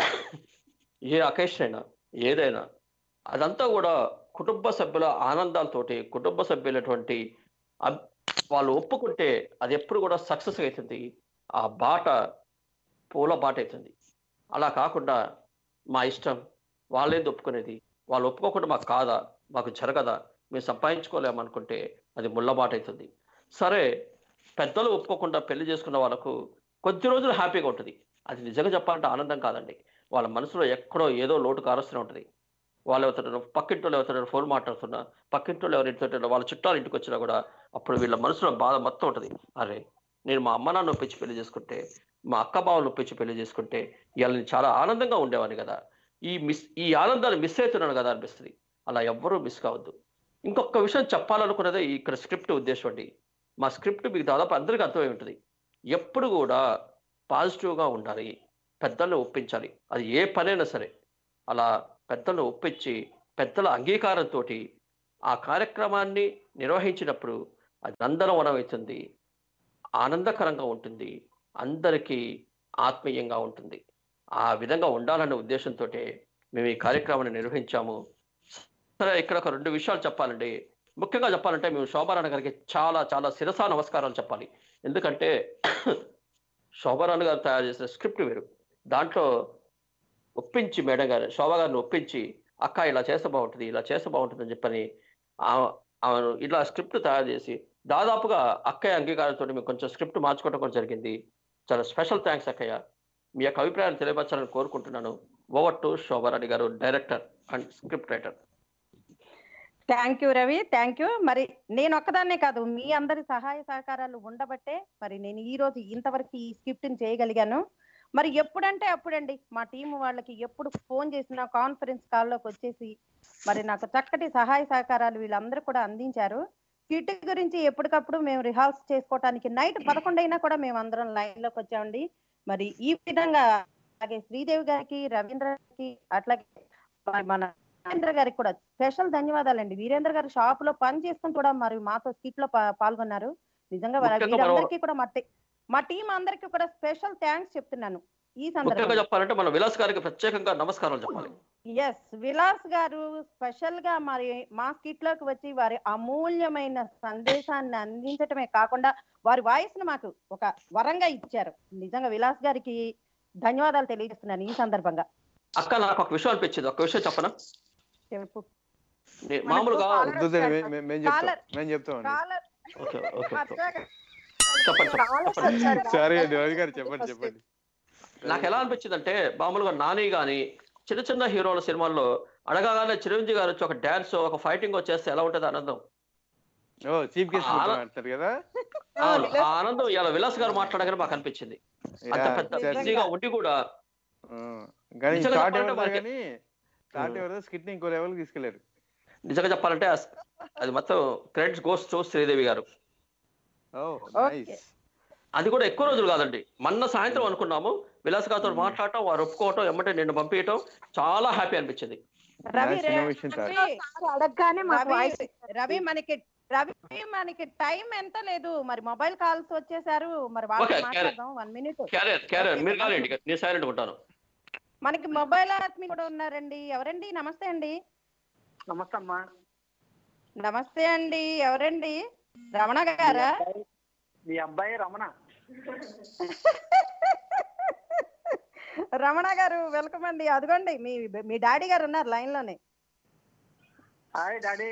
ఏ అకేషన్ అయినా ఏదైనా అదంతా కూడా కుటుంబ సభ్యుల ఆనందాలతోటి కుటుంబ సభ్యులటువంటి అబ్- వాళ్ళు ఒప్పుకుంటే అది ఎప్పుడు కూడా సక్సెస్ అవుతుంది ఆ బాట పూల బాట అవుతుంది అలా కాకుండా మా ఇష్టం వాళ్ళేది ఒప్పుకునేది వాళ్ళు ఒప్పుకోకుండా మాకు కాదా మాకు జరగదా మేము సంపాదించుకోలేమనుకుంటే అది ముళ్ళ బాట అవుతుంది సరే పెద్దలు ఒప్పుకోకుండా పెళ్లి చేసుకున్న వాళ్ళకు కొద్ది రోజులు హ్యాపీగా ఉంటుంది అది నిజంగా చెప్పాలంటే ఆనందం కాదండి వాళ్ళ మనసులో ఎక్కడో ఏదో లోటు కారస్తూనే ఉంటుంది వాళ్ళు ఎవరితో పక్కింటోళ్ళు ఎవరితో ఫోన్ మాట్లాడుతున్నా పక్కింటోళ్ళు ఎవరింటో వాళ్ళ చుట్టాలు ఇంటికి వచ్చినా కూడా అప్పుడు వీళ్ళ మనసులో బాధ మొత్తం ఉంటుంది అరే నేను మా అమ్మ నాన్న ఒప్పించి పెళ్లి చేసుకుంటే మా అక్క బావలు ఒప్పించి పెళ్లి చేసుకుంటే ఇవాళ నేను చాలా ఆనందంగా ఉండేవాడిని కదా ఈ మిస్ ఈ ఆనందాన్ని మిస్ అవుతున్నాను కదా అనిపిస్తుంది అలా ఎవ్వరూ మిస్ కావద్దు ఇంకొక విషయం చెప్పాలనుకున్నదే ఇక్కడ స్క్రిప్ట్ ఉద్దేశం అండి మా స్క్రిప్ట్ మీకు దాదాపు అందరికీ అర్థమై ఉంటుంది ఎప్పుడు కూడా పాజిటివ్గా ఉండాలి పెద్దలను ఒప్పించాలి అది ఏ పనైనా సరే అలా పెద్దలను ఒప్పించి పెద్దల అంగీకారంతో ఆ కార్యక్రమాన్ని నిర్వహించినప్పుడు అది నందనవనం అవుతుంది ఆనందకరంగా ఉంటుంది అందరికీ ఆత్మీయంగా ఉంటుంది ఆ విధంగా ఉండాలనే ఉద్దేశంతో మేము ఈ కార్యక్రమాన్ని నిర్వహించాము సరే ఇక్కడ ఒక రెండు విషయాలు చెప్పాలండి ముఖ్యంగా చెప్పాలంటే మేము శోభారాణి గారికి చాలా చాలా శిరసా నమస్కారాలు చెప్పాలి ఎందుకంటే శోభారాణి గారు తయారు చేసిన స్క్రిప్ట్ వేరు దాంట్లో ఒప్పించి మేడం గారు శోభా గారిని ఒప్పించి అక్క ఇలా చేస్తే బాగుంటుంది ఇలా చేస్తే బాగుంటుంది అని చెప్పని ఆ- ఆమెను ఇలా స్క్రిప్ట్ తయారు చేసి దాదాపుగా అక్కయ్య అంగీకారంతో మేము కొంచెం స్క్రిప్ట్ మార్చుకోవడం కూడా జరిగింది చాలా స్పెషల్ థ్యాంక్స్ అక్కయ్య మీ యొక్క అభిప్రాయాన్ని తెలియపరచాలని కోరుకుంటున్నాను ఓవర్ టు శోభారాణి గారు director and script writer thank you Ravi thank you మరి నేను ఒక్కదాన్నే కాదు మీ అందరి సహాయ సహకారాలు ఉండబట్టే మరి నేను ఈ రోజు ఇంతవరకు ఈ స్క్రిప్ట్ ని చేయగలిగాను మరి ఎప్పుడంటే అప్పుడండి మా టీం వాళ్ళకి ఎప్పుడు ఫోన్ చేసినా కాన్ఫరెన్స్ కాల్లోకి వచ్చేసి మరి నాకు చక్కటి సహాయ సహకారాలు వీళ్ళందరూ కూడా అందించారు కిట్ గురించి ఎప్పటికప్పుడు మేము రిహార్స్ చేసుకోవటానికి నైట్ పదకొండు అయినా కూడా మేము అందరం లైన్ లోకి వచ్చామండి మరి ఈ విధంగా అలాగే శ్రీదేవి గారికి రవీంద్ర గారికి అట్లాగే మరి మన వీరేంద్ర గారికి కూడా స్పెషల్ ధన్యవాదాలండి వీరేంద్ర గారు షాప్ లో పని చేసుకుని కూడా మరి మాతో స్కిట్ లో పా- పాల్గొన్నారు నిజంగా వాళ్ళ- ముఖ్యంగా మనం- వీరందరికీ కూడా మా టీ- మా టీం అందరికీ కూడా స్పెషల్ థ్యాంక్స్ చెప్తున్నాను ఈ ముఖ్యంగా సందర్భంగా చెప్పాలంటే మన విలాస్ గారికి ప్రత్యేకంగా నమస్కారాలు చెప్పాలి ఎస్ విలాస్ గారు స్పెషల్ గా మరి మా స్కిట్ లోకి వచ్చి వారి అమూల్యమైన సందేశాన్ని అందించటమే కాకుండా వారి వాయిస్ ను మాకు ఒక వరంగా ఇచ్చారు నిజంగా విలాస్ గారికి ధన్యవాదాలు తెలియజేస్తున్నాను ఈ సందర్భంగా అక్క నాకు ఒక విషయం అనిపించింది ఒక విషయం చెప్పనా చెప్పు నే- మనకు మామూలుగా కాలర్ వద్దు వచ్చారు. మేము మేము చెప్తాం కాలర్- మేము చెప్తామండి కాలర్ ఓకే ఓకే ఓకే. అట్లాగా. చెప్పండి చెప్పండి కాలర్స్ చెప్పండి వచ్చారు. సారీ అండి రవి గారు చెప్పండి చెప్పండి నాకు ఎలా అనిపించింది అంటే మామూలుగా నాని గాని చిన్న చిన్న హీరోల సినిమాల్లో అడగగానే చిరంజీవి గారు వచ్చి ఒక డాన్స్ ఒక ఫైటింగ్ వచ్చేస్తే ఎలా ఉంటది ఆనందం ఓ చీఫ్ గెస్ట్ ఆ, అలా- మాట్లాడతారు కదా ఆ, అవును, విలాస్ ఆ ఆనందం ఇలా విలాస్ గారు మాట్లాడగానే మాకు అనిపించింది అంత యా, పెద్ద సరే. బిజీగా ఉండి కూడా ఆ, కానీ నిజంగా స్టార్ట్ చెప్పాలంటే ఎవరు మనకి- కానీ స్టార్ట్ ఎవరు స్కిట్ ని ఇంకో లెవెల్ తీసుకెళ్లారు నిజంగా చెప్పాలంటే అస్- అది మొత్తం క్రెడిట్స్ గోస్ టు శ్రీదేవి గారు ఓ ఓకే. నైస్ అది కూడా ఎక్కువ రోజులు కాదండి మొన్న సాయంత్రం అనుకున్నాము విలాస్ గారితో మాట్లాడటం వారు ఒప్పుకోవటం ఎమ్మటే నిన్ను పంపించటం చాలా హ్యాపీ అనిపించింది రవి చిన్న రే- విషయం కాదు రవి, అడగగానే మాకు రవి వాయిస్ రవి మనకి రవి మనకి టైం ఎంత లేదు మరి మొబైల్ కాల్స్ వచ్చేసారు మరి వాళ్ళతో Okay, మాట్లాడదాం one minute carrier carrier Okay, మీరు okay. కానివ్వండి నేను సైలెంట్ ఉంటాను మనకి మొబైల్ ఆత్మీ కూడా ఉన్నారండి ఎవరండి నమస్తే అండి నమస్తే అమ్మా నమస్తే అండి ఎవరండి రమణ గారా మీ అబ్బాయి రమణ రమణ గారు వెల్కమ్ అండి అదిగోండి మీ మీ డాడీ గారు ఉన్నారు లైన్ లోనే హాయ్ డాడీ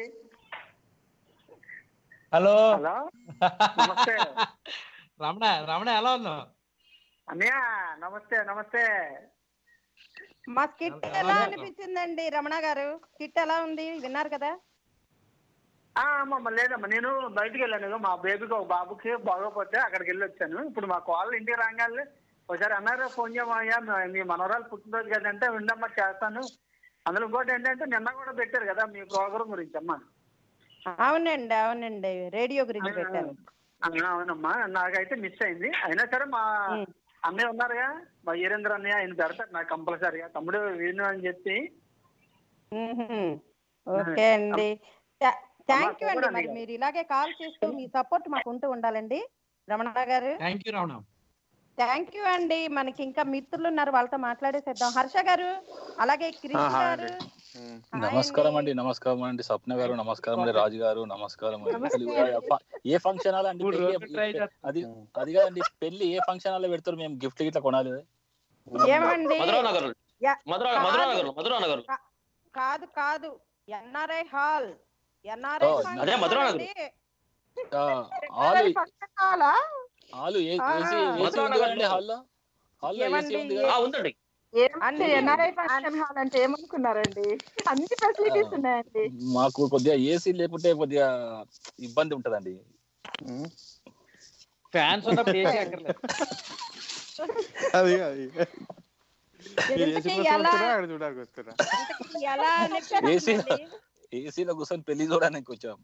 హలో హలో నమస్తే రమణ రమణ ఎలా ఉన్నావు అన్నయ్య నమస్తే నమస్తే మా స్కిట్ ఎలా ఎలా ఉన్నారు? అనిపించిందండి రమణ గారు స్కిట్ ఎలా ఉంది విన్నారు కదా ఆ అమ్మమ్మ లేదమ్మా నేను బయటికి వెళ్ళాను ఇదిగో మా బేబీకి ఒక బాబుకి బాగోపోతే అక్కడికి వెళ్ళి వచ్చాను ఇప్పుడు మా కాల్ ఇంటికి రాగానే ఒకసారి అన్నారు ఫోన్ చేయమయ్యా మీ మనవరాలు పుట్టినరోజు కదంటే ఉండమ్మా చేస్తాను అందులో ఇంకోటి ఏంటంటే నిన్న కూడా పెట్టారు కదా మీ ప్రోగ్రామ్ గురించి అమ్మా అవునండి అవునండి రేడియో గురించి పెట్టాను ఆ, అవునమ్మా నాకైతే మిస్ అయింది అయినా సరే మా ఉమ్. అన్నయ్య ఉన్నారుగా మా వీరేంద్ర అన్నయ్య ఆయన పెడతారు నాకు కంపల్సరీగా తమ్ముడు విను అని చెప్పి మ్మ్హ్మ్. ఓకే అండి థ్యాంక్ యూ అండి చూడండి మరి గారు. మీరు ఇలాగే కాల్ చేస్తూ మీ సపోర్ట్ మాకు ఉంటూ ఉండాలండి రమణ గారు thank you Ramana thank you అండి మనకి ఇంకా మిత్రులు ఉన్నారు వాళ్ళతో మాట్లాడేసేద్దాం హర్ష గారు అలాగే క్రిష్ ఆ, హాయ్ గారు అండి. ఉమ్. హాయ్ నమస్కారం అండి నమస్కారం అండి స్వప్న గారు నమస్కారం అండి రాజు గారు నమస్కారం అండి అసలు ఏ ఫ- ఏ ఫంక్షన్ హాల్ అండి మూడు పెళ్లి రోజులు try చేస్తాం. అది అది కాదండి పెళ్లి ఏ ఫంక్షన్ హాల్ పెడతారు మేము గిఫ్ట్ గిట్లా కొనాలి ఏమండి మధురా నగర్ యా- మధురా కాదు. మధురా నగర్ మధురా నగర్ కాదు కాదు ఎన్ఆర్ఐ హాల్ ఎన్ఆర్ఐ ఓ, అదే మధురా నగర్. ఆ, హాలు ఫంక్షన్ హాలా హాలు ఏ- ఆ, ఏసీ ఏసీ మధురా ఉంది కదండి నగర్లో. హాల్లో హాల్లో ఏసీ ఏమండి, ఉంది ఏ- కదా ఆ ఉందండి ఏమంటే అన్ని- ఎన్ఆర్ఐ ఫంక్షన్ హాల్ అంటే ఏమనుకున్నారండి అన్ని ఫెసిలిటీస్ ఆ. ఉన్నాయండి మాకు కొద్దిగా ఏసీ లేకుంటే కొద్దిగా ఇబ్బంది ఉంటదండి ఉమ్. ఫ్యాన్స్ ఉన్నప్పుడు ఏసీ అక్కర్లేదు అది అది మీరు ఏసీ ఇంతకీ కోసం ఎలా వస్తారా అక్కడ చూడడానికి వస్తారా ఇంతకీ ఎలా నెక్కారండి ఏసీ మళ్ళీ? ఏసీలో కూర్చొని పెళ్లి చూడడానికి వచ్చాం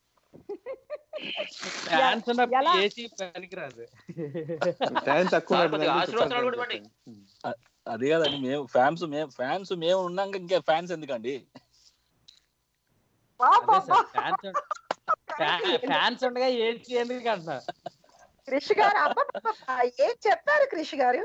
ఫ్యాన్స్ ఉన్నప్పుడు ఎలా? ఏసీ పనికిరాదు టైం తక్కువ సార్, ఉన్నట్టు కొద్దిగా ఉంది. ఆశీర్వచనాలు కూడా ఇవ్వండి. అది కాదండి మేము ఫ్యాన్స్ మేము ఫ్యాన్స్ మేము ఉన్నాక ఇంకా ఫ్యాన్స్ ఎందుకండి అదే సార్ ఫ్యాన్స్ ఉండ- ఫ్యా- ఫ్యాన్స్ ఉండగా ఏసీ ఎందుకు అంటున్నా క్రిష్ గారు అబ్బబ్బబ్బా, ఏం చెప్పారు క్రిష్ గారు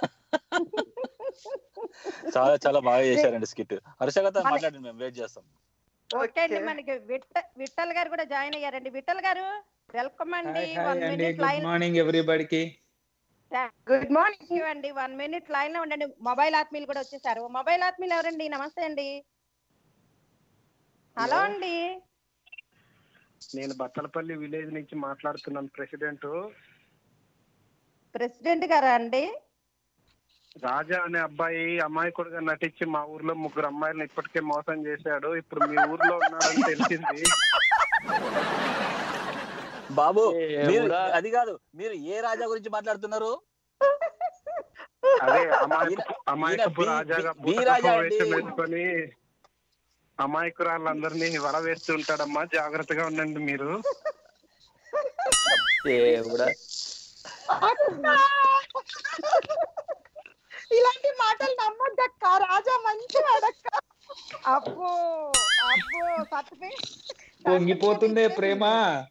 చాలా చాలా బాగా చేశారండి స్కిట్ హర్షగత మన- మాట్లాడండి మేము వెయిట్ చేస్తాం ఓకే అండి మనకి విట్ట విఠల్ గారు కూడా జాయిన్ అయ్యారండి విఠల్ గారు వెల్కమ్ అండి హాయ్ హాయ్ వన్ అండి మినిట్ గుడ్ లైన్ మార్నింగ్ ఎవ్రీబడికి గుడ్ మార్నింగ్ యూ అండి వన్ మినిట్ లైన్ లో ఉండండి మొబైల్ ఆత్మీయులు కూడా వచ్చేసారు మొబైల్ ఆత్మీయులు ఎవరండి నమస్తే అండి హలో అండి నేను బత్తలపల్లి విలేజ్ నుంచి మాట్లాడుతున్నాను ప్రెసిడెంట్ ప్రెసిడెంట్ గారా అండి రాజా అనే అబ్బాయి అమాయకుడిగా నటించి మా ఊర్లో ముగ్గురు అమ్మాయిలను ఇప్పటికే మోసం చేశాడు ఇప్పుడు మీ ఊర్లో ఉన్నాడని తెలిసింది బాబు ఏ మీరు ఊరా? అది కాదు మీరు ఏ రాజా గురించి మాట్లాడుతున్నారు అదే అమాయకు ఈయన- అమాయకపు ఈయన బి- రాజాగా బి- బి భూతకపు రాజా అండి. వేషం వేసుకొని అమాయకురాళ్ళందరినీ వల వేస్తూ ఉంటాడమ్మా జాగ్రత్తగా ఉండండి మీరు దేవుడా ఇలాంటి మాటలు నమ్మద్దక్క రాజా మంచి వాడక్క అబ్బో అబ్బో సర్టిఫికేట్ పొంగిపోతుందే ప్రేమ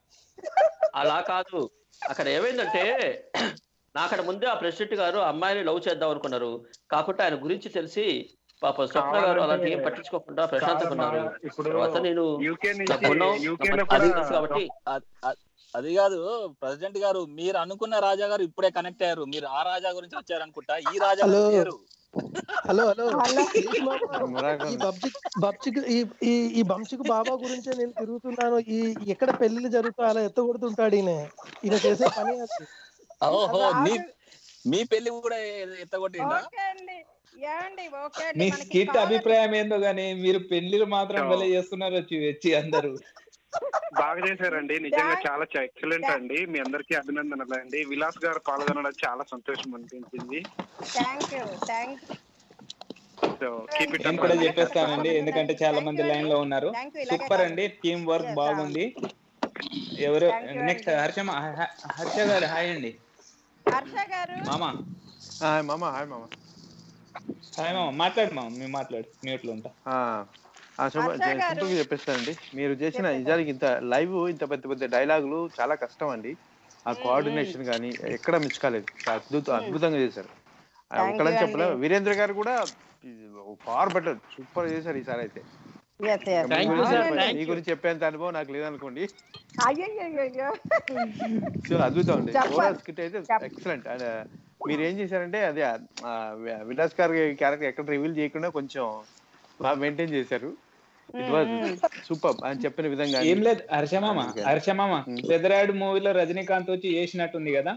అలా కాదు అక్కడ ఏమైందంటే నా అక్కడ ముందే ఆ ప్రెసిడెంట్ గారు అమ్మాయిని లవ్ చేద్దాం అనుకున్నారు కాకుండా ఆయన గురించి తెలిసి పాప స్వప్న గారు అలాంటి ఏం పట్టించుకోకుండా ప్రశాంతంగా ఉన్నారు కాదమ్మా, ఇప్పుడు తర్వాత నేను యూకే నాకు నుంచి ఉన్నాం, యూకే లో నాకు అది కూడా తెలుసు కాబట్టి అ- అ- అది కాదు ప్రెసిడెంట్ గారు మీరు అనుకున్న రాజా గారు ఇప్పుడే కనెక్ట్ అయ్యారు మీరు ఆ రాజా గురించి వచ్చారనుకుంటా ఈ రాజా గారు హలో. లేరు హలో హలో హలో. ఈ బబ్జి బబ్జికి ఈ ఈ ఈ బంశికు బాబా గురించే నేను తిరుగుతున్నాను ఈ ఎక్కడ పెళ్లిళ్ళు జరుగుతా అలా ఎత్తగొడుతుంటాడు ఈయన ఈయన చేసే పని అది ఓహో మీ మీ పెళ్లి కూడా ఎ- ఎత్తగొట్టిండా ఓకే అండి ఏమండి ఓకే అండి మీ మనకి స్కిట్ కాల్ అభిప్రాయం ఏందో గానీ మీరు పెళ్లిలు మాత్రం సో- భలే చేస్తున్నారు వచ్చి వచ్చి అందరూ బాగా చేశారండి నిజంగా Thank- చాలా ఎక్సలెంట్ అండి మీ అందరికీ అభినందనలు అండి విలాస్ గారు పాల్గొనడం చాలా సంతోషం అనిపించింది thank you thank so keep it నేను కూడా చెప్పేస్తానండి ఎందుకంటే చాలా మంది లైన్ లో ఉన్నారు థ్యాంక్ యూ ఇలాగే సూపర్ అండి టీం వర్క్ Yes, బాగుంది ఎవరు Thank you నెక్స్ట్ అండి. హర్ష హర్ష గారు హాయ్ అండి హర్ష గారు మామ హాయ్ మామ హాయ్ మామ హాయ్ మామ మాట్లాడు మామ మేము మాట్లాడు మ్యూట్ లో ఉంటా ఆ, ఆ, శుభ హర్ష గారు. సింపుల్ గా చెప్పేస్తానండి మీరు చేసిన చెప్పండి. నిజానికి ఇంత లైవ్ ఇంత పెద్ద పెద్ద డైలాగులు చాలా కష్టం అండి ఆ కోఆర్డినేషన్ కానీ ఎక్కడ మిస్ కాలేదు చాలా అద్భుత అద్భుతంగా చేశారు ఆ, Thank ఒక్కడని you చెప్పలేదు అండి. వీరేంద్ర గారు కూడా ఫార్ బెటర్ సూపర్ చేశారు ఈసారి అయితే ఎస్ ఎస్ మీ Thank you, గురించి sir. చెప్ప- Thank మీ you. గురించి చెప్పేంత అనుభవం నాకు లేదనుకోండి అయ్యో సో అద్భుతం అండి చెప్పాలి. ఓవరాల్ స్కిట్ అయితే చెప్ప- ఎక్సలెంట్ అండ్ మీరు ఏం చేశారంటే అదే ఆ, వి- విలాస్ గారి క్యారెక్టర్ ఎక్కడ రివీల్ చేయకుండా కొంచెం బాగా మెయింటైన్ చేశారు ఇట్ వాజ్ సూపర్ అని చెప్పిన విధంగా ఏం లేదు హర్ష మామ హర్ష మామ Hmm. పెద్దరాయుడు మూవీలో రజనీకాంత్ వచ్చి చేసినట్టుంది కదా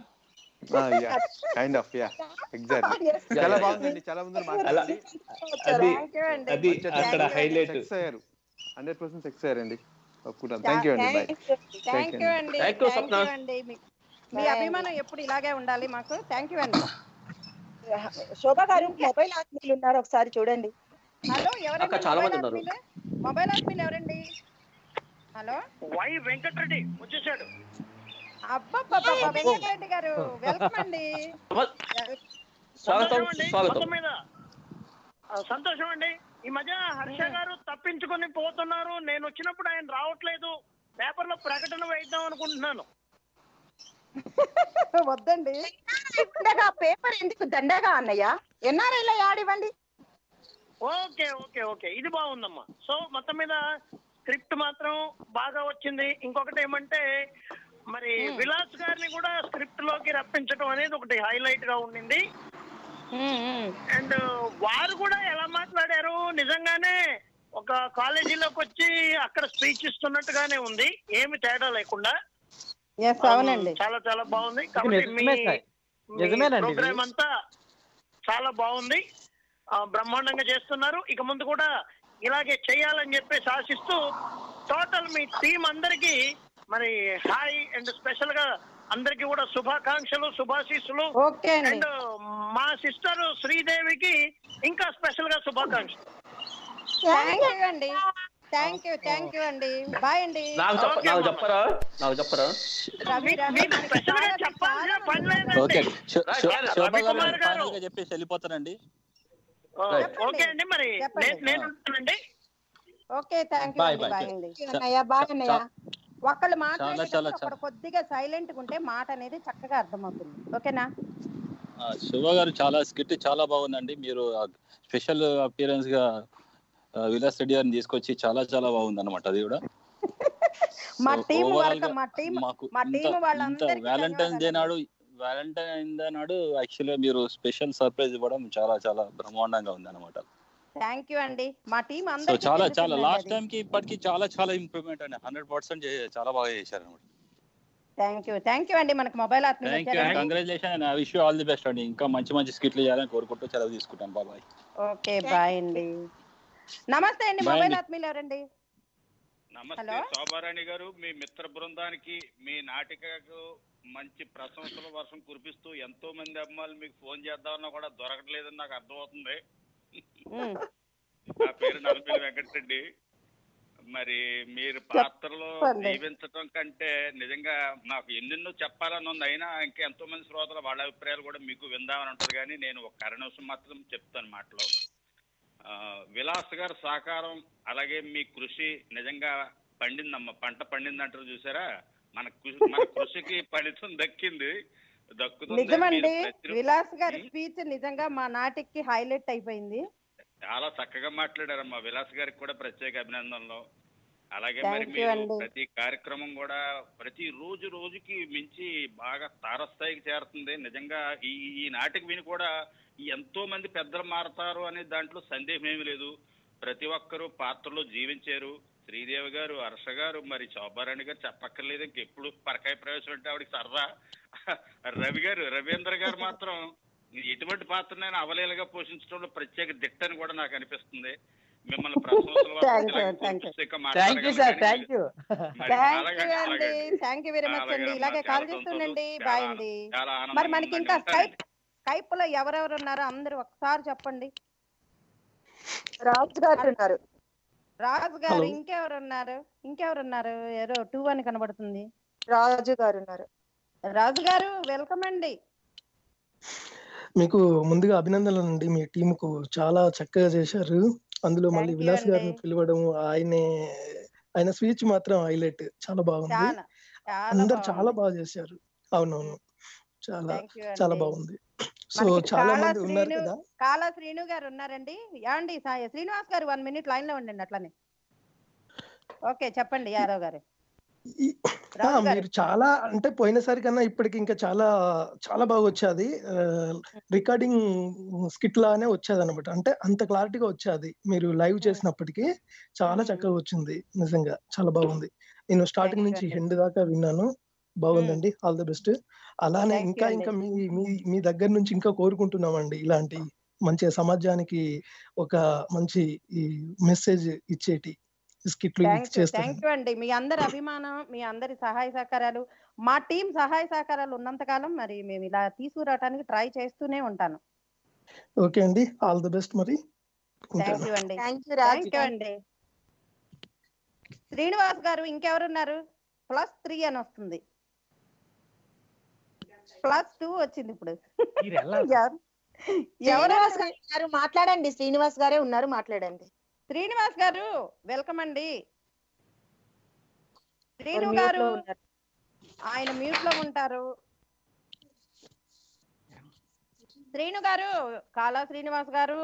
కైండ్ ఆఫ్ యా ఎగ్జాక్ట్లీ చాలా బాగుందండి చాలా మంది అలా మాట్లాడండి అది థ్యాంక్ యూ అండి అది మంచి అక్కడ Thank you. హైలైట్ సెక్స్ అయ్యారు హండ్రెడ్ పర్సెంట్ సెక్స్ అయ్యారండి ఒప్పుకుంటాను థ్యాంక్ యూ అండి బాయ్ థ్యాంక్ యూ అండి Thank you, thank Swapna. You అండి మీ- మీ అభిమానం ఎప్పుడు ఇలాగే ఉండాలి మాకు థ్యాంక్ యూ అండి శోభ గారు మొబైల్ ఆత్మీయులు ఉన్నారు ఒకసారి చూడండి హలో అక్క ఎవరండి చాలా మొబైల్ మంది ఉన్నారు ఆత్మీయులు మొబైల్ ఆత్మీయులు ఎవరండి హలో వై వెంకటరెడ్డి వచ్చేసాడు అబ్బబ్బబ్బబ్బ వెంకటరెడ్డి గారు వెల్కమ్ అండి స్వాగతం సంతోషం అండి స్వాగతం మొత్తం మీద ఆ, సంతోషం అండి ఈ మధ్య హర్ష గారు తప్పించుకొని పోతున్నారు నేను వచ్చినప్పుడు ఆయన రావట్లేదు పేపర్లో ప్రకటన వేద్దాం అనుకుంటున్నాను వద్దండి దండగా పేపర్ ఎందుకు దండగా అన్నయ్య ఎన్ఆర్ఐలో ఆడివ్వండి ఓకే ఓకే ఓకే ఇది బాగుందమ్మా సో మొత్తం మీద స్క్రిప్ట్ మాత్రం బాగా వచ్చింది ఇంకొకటి ఏమంటే మరి విలాస్ గారిని కూడా స్క్రిప్ట్ లోకి రప్పించడం అనేది ఒకటి హైలైట్ గా ఉండింది అండ్ వారు కూడా ఎలా మాట్లాడారు నిజంగానే ఒక కాలేజీలోకి వచ్చి అక్కడ స్పీచ్ ఇస్తున్నట్టుగానే ఉంది ఏమి తేడా లేకుండా ఎస్ అవునండి చాలా చాలా బాగుంది కాబట్టి మీ నిజమే సార్. నిజమేనండి ఇది. ప్రోగ్రామ్ అంతా చాలా బాగుంది ఆ, బ్రహ్మాండంగా చేస్తున్నారు ఇక ముందు కూడా ఇలాగే చేయాలని చెప్పేసి ఆశిస్తూ టోటల్ మీ టీం అందరికి మరి హాయ్ అండ్ స్పెషల్ గా అందరికి కూడా శుభాకాంక్షలు శుభాశీస్సులు ఓకే అండి. అండ్ మా సిస్టర్ శ్రీదేవికి ఇంకా స్పెషల్ గా శుభాకాంక్షలు థ్యాంక్ యూ అండి థ్యాంక్ యూ థ్యాంక్ యూ అండి బాయ్ అండి నాకు చెప్ప నాకు చెప్పరా నాకు చెప్పరా రవి రవి మనకి చాలా చెప్పాల్సిన పని లేదు ఓకే శో- శో- Right, శోభ రవి గారు కుమార్ గారు. ఫైనల్ గా చెప్పేసి వెళ్ళిపోతానండి ఓకే అండి మరి చెప్పండి. నే- నేను ఉంటానండి ఓకే థ్యాంక్ యూ Bye, అండి bye. బాయ్ అండి చా- అన్నయ్య బాయ్ అన్నయ్య చా- ఒకళ్ళు చాలా మాట్లాడేటప్పుడు చాలా ఒకడు కొద్దిగా సైలెంట్ గా ఉంటే మాట అనేది చక్కగా అర్థమవుతుంది ఓకేనా ఆ, శివ గారు చాలా స్కిట్ చాలా బాగుందండి మీరు స్పెషల్ అపియరెన్స్ గా ఆ, విలాస్ రెడ్డి గారిని తీసుకొచ్చి చాలా చాలా బాగుంది అనమాట అది కూడా మా So, టీం overall వరకు గా మా టీం మాకు మా ఇంత టీం ఇంత వాళ్ళందరికీ వ్యాలంటైన్స్ డే ధన్యవాదాలు. నాడు వ్యాలంటైన్ డే నాడు యాక్చువల్గా మీరు స్పెషల్ సర్ప్రైజ్ ఇవ్వడం చాలా చాలా బ్రహ్మాండంగా ఉంది అనమాట థ్యాంక్ యూ అండి మా టీం సో అందరికీ చాలా చాలా తెలుస్తుందండి లాస్ట్ అది. టైం కి ఇప్పటికి చాలా చాలా ఇంప్రూవ్మెంట్ అండి హండ్రెడ్ పర్సెంట్ చాలా బాగా చేశారు అనమాట థ్యాంక్ యూ థ్యాంక్ యూ అండి మనకి మొబైల్ ఆత్మీయులు థ్యాంక్ యూ వచ్చారండి congratulation and wish you all the best అండి ఇంకా మంచి మంచి స్కిట్లు చేయాలని కోరుకుంటూ సెలవు తీసుకుంటాను బాబాయ్ ఓకే బాయ్ అండి నమస్తే అండి Bye మొబైల్ అండి. ఆత్మీయులు ఎవరండి నమస్తే హలో. శోభారాణి గారు మీ మిత్ర బృందానికి మీ నాటికకు మంచి ప్రశంసల వర్షం కురిపిస్తూ ఎంతో మంది అమ్మాయిలు మీకు ఫోన్ చేద్దామన్నా కూడా దొరకట్లేదని నాకు అర్థమవుతుంది ఉమ్. నా పేరు నలపల్లి వెంకటరెడ్డి మరి మీరు పాత్రలో చెప్పండి. జీవించడం కంటే నిజంగా నాకు ఎన్నెన్నో చెప్పాలని ఉంది అయినా ఇంకా ఎంతో మంది శ్రోతలు వాళ్ళ అభిప్రాయాలు కూడా మీకు విందామని ఉంటుంది కానీ నేను ఒక కరణంశం మాత్రం చెప్తాను మాటలో ఆ, విలాస్ గారి సహకారం అలాగే మీ కృషి నిజంగా పండిందమ్మ పంట పండింది అంటారు చూసారా మన కృషి మన కృషికి ఫలితం దక్కింది దక్కుతుంది నిజమండి మీరు ప్రతి- విలాస్ గారి స్పీచ్ నిజంగా మా నాటికి హైలైట్ అయిపోయింది చాలా చక్కగా మాట్లాడారమ్మా విలాస్ గారికి కూడా ప్రత్యేక అభినందనలు అలాగే Thank మరి you మీరు అండి. ప్రతి కార్యక్రమం కూడా ప్రతి రోజు రోజుకి మించి బాగా తారస్థాయికి చేరుతుంది నిజంగా ఈ ఈ నాటికి విని కూడా ఎంతో మంది పెద్దలు మారతారు అనే దాంట్లో సందేహం ఏమీ లేదు ప్రతి ఒక్కరూ పాత్రలో జీవించారు శ్రీదేవి గారు హర్ష గారు మరి శోభారాణి గారు చెప్పక్కర్లేదు ఇంకెప్పుడు పరకాయ ప్రవేశం అంటే ఆవిడకి సరదా రవి గారు రవీంద్ర గారు మాత్రం ఎటువంటి పాత్రనైనా అవలేలుగా పోషించడంలో ప్రత్యేక దిట్టని కూడా నాకు అనిపిస్తుంది మిమ్మల్ని ప్రశంసల వల్ల Thank you, ఇలాగే thank you. చూపిస్తే ఇక థ్యాంక్ యూ మాట్లాడగలను సార్ కానీ థ్యాంక్ యూ మరి థ్యాంక్ అలాగే- యూ అండి అలాగే. థ్యాంక్ యూ వెరీ మచ్ అలాగే అండి అమ్మా, ఇలాగే చాలా కాల్ సంతోషం. చేస్తుండండి చాలా బాయ్ ఆనందం- అండి చాలా మరి ఆనందంగా మనకి ఉందండి. ఇంకా ఉంటానండి. స్కైప్ స్కైప్ లో ఎవరెవరు ఉన్నారో అందరూ ఒకసారి చెప్పండి రాజు గారు ఉన్నారు రాజు గారు Hello. ఇంకెవరు ఉన్నారు ఇంకెవరు ఉన్నారు ఎవరో టూ అని కనబడుతుంది రాజు గారు ఉన్నారు రాజు గారు వెల్కమ్ అండి మీకు ముందుగా అభినందనలు అండి మీ టీమ్ కు చాలా చక్కగా చేశారు అందులో మళ్ళీ Thank you విలాస్ గారిని అండి. పిలవడం ఆయనే ఆయన స్పీచ్ మాత్రం హైలైట్ చాలా బాగుంది చాలా చాలా అందరు చాలా బాగుంది. బాగా చేశారు అవునవును చాలా Thank you చాలా అండి. బాగుంది సో మనకి చాలా కాలా మంది ఉన్నారు శ్రీను కదా కాలా శ్రీను గారు ఉన్నారండి యాండి సా- శ్రీనివాస్ గారు వన్ మినిట్ లైన్ లో ఉండండి అట్లనే ఓకే చెప్పండి యాదవ్ గారు ఆ, రాజు గారు మీరు చాలా అంటే పోయినసారి కన్నా ఇప్పటికి ఇంకా చాలా చాలా బాగా వచ్చేది రికార్డింగ్ స్కిట్ లానే వచ్చేది అనమాట అంటే అంత క్లారిటీగా వచ్చేది మీరు లైవ్ చేసినప్పటికీ చాలా చక్కగా వచ్చింది నిజంగా చాలా బాగుంది నేను స్టార్టింగ్ నుంచి ఎండ్ దాకా విన్నాను బాగుందండి ఆల్ ది బెస్ట్ అలానే Thank you ఇంకా అండి. ఇంకా మీ మీ మీ దగ్గర నుంచి ఇంకా కోరుకుంటున్నామండి ఇలాంటి మంచి సమాజానికి ఒక మంచి ఈ మెసేజ్ ఇచ్చేటి స్కిట్లు థ్యాంక్ యూ చేస్తారు థ్యాంక్ యూ అండి మీ అందరి అభిమానం మీ అందరి సహాయ సహకారాలు మా టీం సహాయ సహకారాలు ఉన్నంత కాలం మరి మేము ఇలా తీసుకురావడానికి ట్రై చేస్తూనే ఉంటాను ఓకే అండి ఆల్ ది బెస్ట్ మరి థ్యాంక్ యూ అండి thank you Raju thank you అండి శ్రీనివాస్ గారు ఇంకెవరున్నారు ప్లస్ త్రీ అని వస్తుంది ప్లస్ టూ వచ్చింది ఇప్పుడు ఎవరు- ఎవరు శ్రీనివాస్ గారు మాట్లాడండి శ్రీనివాస్ గారే ఉన్నారు మాట్లాడండి శ్రీనివాస్ గారు వెల్కమ్ అండి శ్రీను mute గారు లో ఉన్నారు. ఆయన మ్యూట్ లో ఉంటారు శ్రీను గారు కాలా శ్రీనివాస్ గారు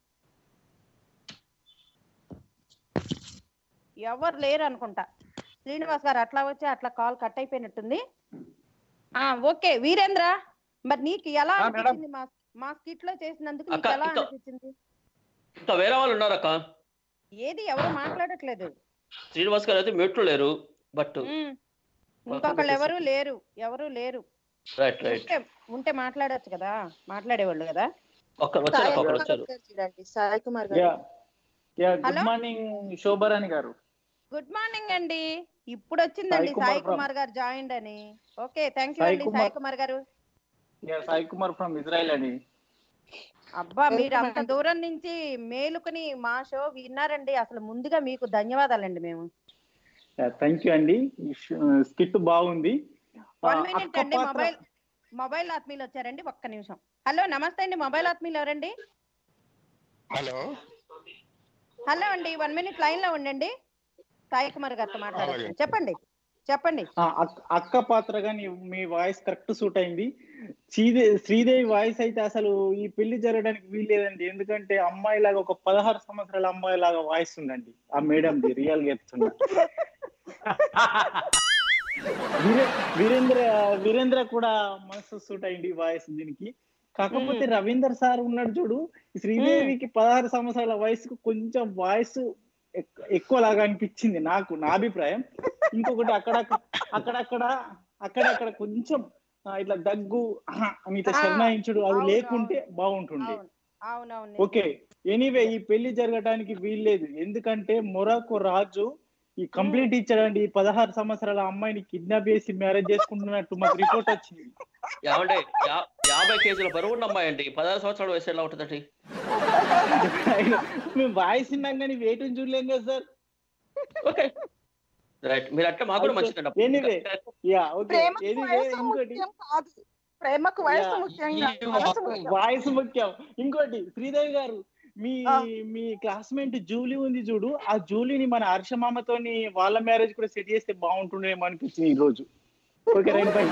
ఎవరు లేరు అనుకుంటా శ్రీనివాస్ గారు అట్లా వచ్చి అట్లా కాల్ కట్ అయిపోయినట్టుంది ఆ ఓకే వీరేంద్ర మరి నీకు ఎలా ఆ, మేడం. అనిపించింది మా మా స్కిట్ లో చేసినందుకు నీకు అక్క, ఎలా ఇంకా- అనిపించింది ఇంకా వేరే వాళ్ళు ఉన్నారక్క ఏది ఎవరు మాట్లాడట్లేదు శ్రీనివాస్ గారు అయితే మ్యూట్లో లేరు బట్ ఉమ్. ఇంకొకళ్ళు ఎవరు లేరు ఎవరు లేరు రైట్ రైట్ ఉంటే ఉంటే మాట్లాడొచ్చు కదా మాట్లాడేవాళ్ళు కదా ఒక్క వచ్చారు సాయి ఒకరు కుమార్ వచ్చారు గారు చూడండి సాయి కుమార్ యా గారు yeah Hello? Good morning Shobharani గారు గుడ్ మార్నింగ్ అండి ఇప్పుడు వచ్చిందండి సాయి కుమార్ సాయి from- కుమార్ గారు జాయిన్ అని ఓకే థ్యాంక్ యూ సాయి అండి కుమార్. సాయి కుమార్ గారు yeah Sai Kumar from Israel అండి అబ్బా మీరు Welcome అంత అండి. దూరం నుంచి మేలుకుని మా షో విన్నారండి అసలు ముందుగా మీకు ధన్యవాదాలండి మేము థ్యాంక్ యూ అండి స్కిట్ బాగుంది ఆ, వన్ మినిట్ అక్క అండి పాత్ర మొబైల్ మొబైల్ ఆత్మీయులు వచ్చారండి ఒక్క నిమిషం హలో నమస్తే అండి మొబైల్ ఆత్మీయులు ఎవరండి హలో హలో అండి వన్ మినిట్ లైన్ లో ఉండండి సాయి కుమార్ గారితో మాట్లాడారు చెప్పండి చెప్పండి ఆ, అక్క- అక్క పాత్ర గాని మీ వాయిస్ కరెక్ట్ సూట్ అయింది శ్రీదే శ్రీదేవి వాయిస్ అయితే అసలు ఈ పెళ్లి జరగడానికి వీల్లేదండి ఎందుకంటే అమ్మాయి లాగా ఒక పదహారు సంవత్సరాల అమ్మాయి లాగా వాయిస్ ఉందండి ఆ మేడం రియల్ గా చెప్తున్నా వీరే- వీరేంద్ర వీరేంద్ర కూడా మనసు సూట్ అయింది వాయిస్ దీనికి కాకపోతే రవీందర్ సార్ ఉన్నాడు చూడు ఈ శ్రీదేవికి పదహారు సంవత్సరాల వయసుకు కొంచెం వాయిస్ ఎక్కువ లాగా అనిపించింది నాకు నా అభిప్రాయం ఇంకొకటి అక్కడక్కడ అక్కడక్కడ అక్కడక్కడ కొంచెం ఆ, ఇట్లా దగ్గు ఆహా అని ఇట్లా ఆ, శరణాయించుడు అది అవును, లేకుంటే బాగుంటుండే అవును అవునవును ఓకే ఎనీవే ఈ పెళ్లి జరగడానికి వీల్లేదు ఎందుకంటే మొరాకో రాజు ఈ కంప్లీట్ ఇచ్చాడండి ఈ పదహారు సంవత్సరాల అమ్మాయిని కిడ్నాప్ చేసి మ్యారేజ్ చేసుకుంటున్నట్టు మాకు రిపోర్ట్ వచ్చింది ఏమంటే యా- యాభై కేజీల బరువు ఉన్న అమ్మాయి అండి పదహారు సంవత్సరాల వయసు ఎలా ఉంటుందండి మేము వాయిస్ విన్నాం కానీ వేటిని చూడలేం కదా సార్ ఓకే రైట్ మీరు అంటే మాకు కూడా మంచిదండి ఎనీవే యా ఓకే ప్రేమకు ఎనీవే వయసు ఇంకోటి ముఖ్యం కాదు ప్రేమకు వయసు ముఖ్యంగా మనసు ముఖ్యం వాయిస్ ముఖ్యం ఇంకోటి శ్రీదేవి గారు మీ మీ క్లాస్మేట్ జూలీ ఉంది చూడు ఆ జూలీని మన హర్షమామతోని వాళ్ళ మ్యారేజ్ కూడా సెట్ చేస్తే బాగుంటుండేమో అనిపించింది ఈ రోజు okay right bye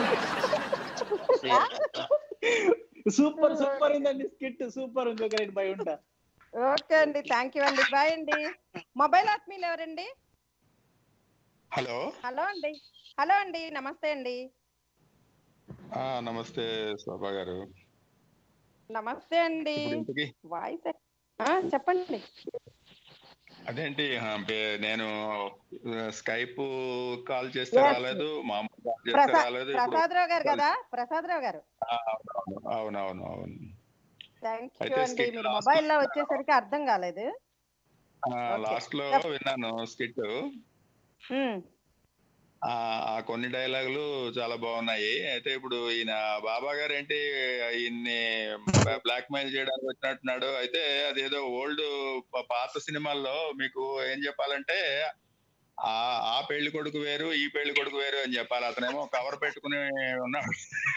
super super ఉందండి స్కిట్ సూపర్ ఉంది ఓకే రైట్ బై ఉంటా ఓకే అండి థ్యాంక్ యూ అండి బాయ్ అండి మొబైల్ ఆత్మీయులు ఎవరండి హలో హలో అండి హలో అండి నమస్తే అండి ఆ, నమస్తే శోభా గారు నమస్తే అండి ఇప్పుడు ఇంతకీ వాయిస్ చెప్పండి అదేంటి ఆ, బే- నేను స్కైప్ కాల్ చేస్తే Yes. రాలేదు మామూలు కాల్ చేస్తే ప్రసా రాలేదు ఇప్పుడు ప్రసాదరావు గారు కదా ప్రసాదరావు గారు ఆ, అవునవును అవునవును అవును థ్యాంక్ యూ అయితే అండి skit మీరు last మొబైల్ లో వచ్చేసరికి అర్థం కాలేదు లాస్ట్ లో విన్నాను స్కిట్ ఉమ్, ఆ ఆ కొన్ని డైలాగులు చాలా బాగున్నాయి అయితే ఇప్పుడు ఈయన బాబా గారు ఏంటి ఈయన్ని బ్లాక్ మెయిల్ చేయడానికి వచ్చినట్టున్నాడు అయితే అదేదో ఓల్డ్ పాత సినిమాల్లో మీకు ఏం చెప్పాలంటే ఆ ఆ పెళ్లి కొడుకు వేరు ఈ పెళ్లి కొడుకు వేరు అని చెప్పాలి అతనేమో కవర్ పెట్టుకుని ఉన్నాడు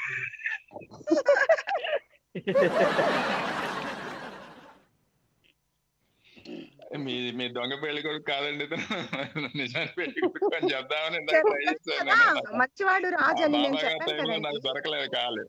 మీ మీ దొంగ పెళ్లి కొడుకు కాదండి ఇతను నిజాన్ని పెళ్లి కొడుకు అని చెప్దామని ఇందాక ట్రై చేశాను కదా, నేను. మంచివాడు రాజు అని నేను బాబా గారి చెప్పాను టైంలో కదండి నాకు దొరకలేదు కాదు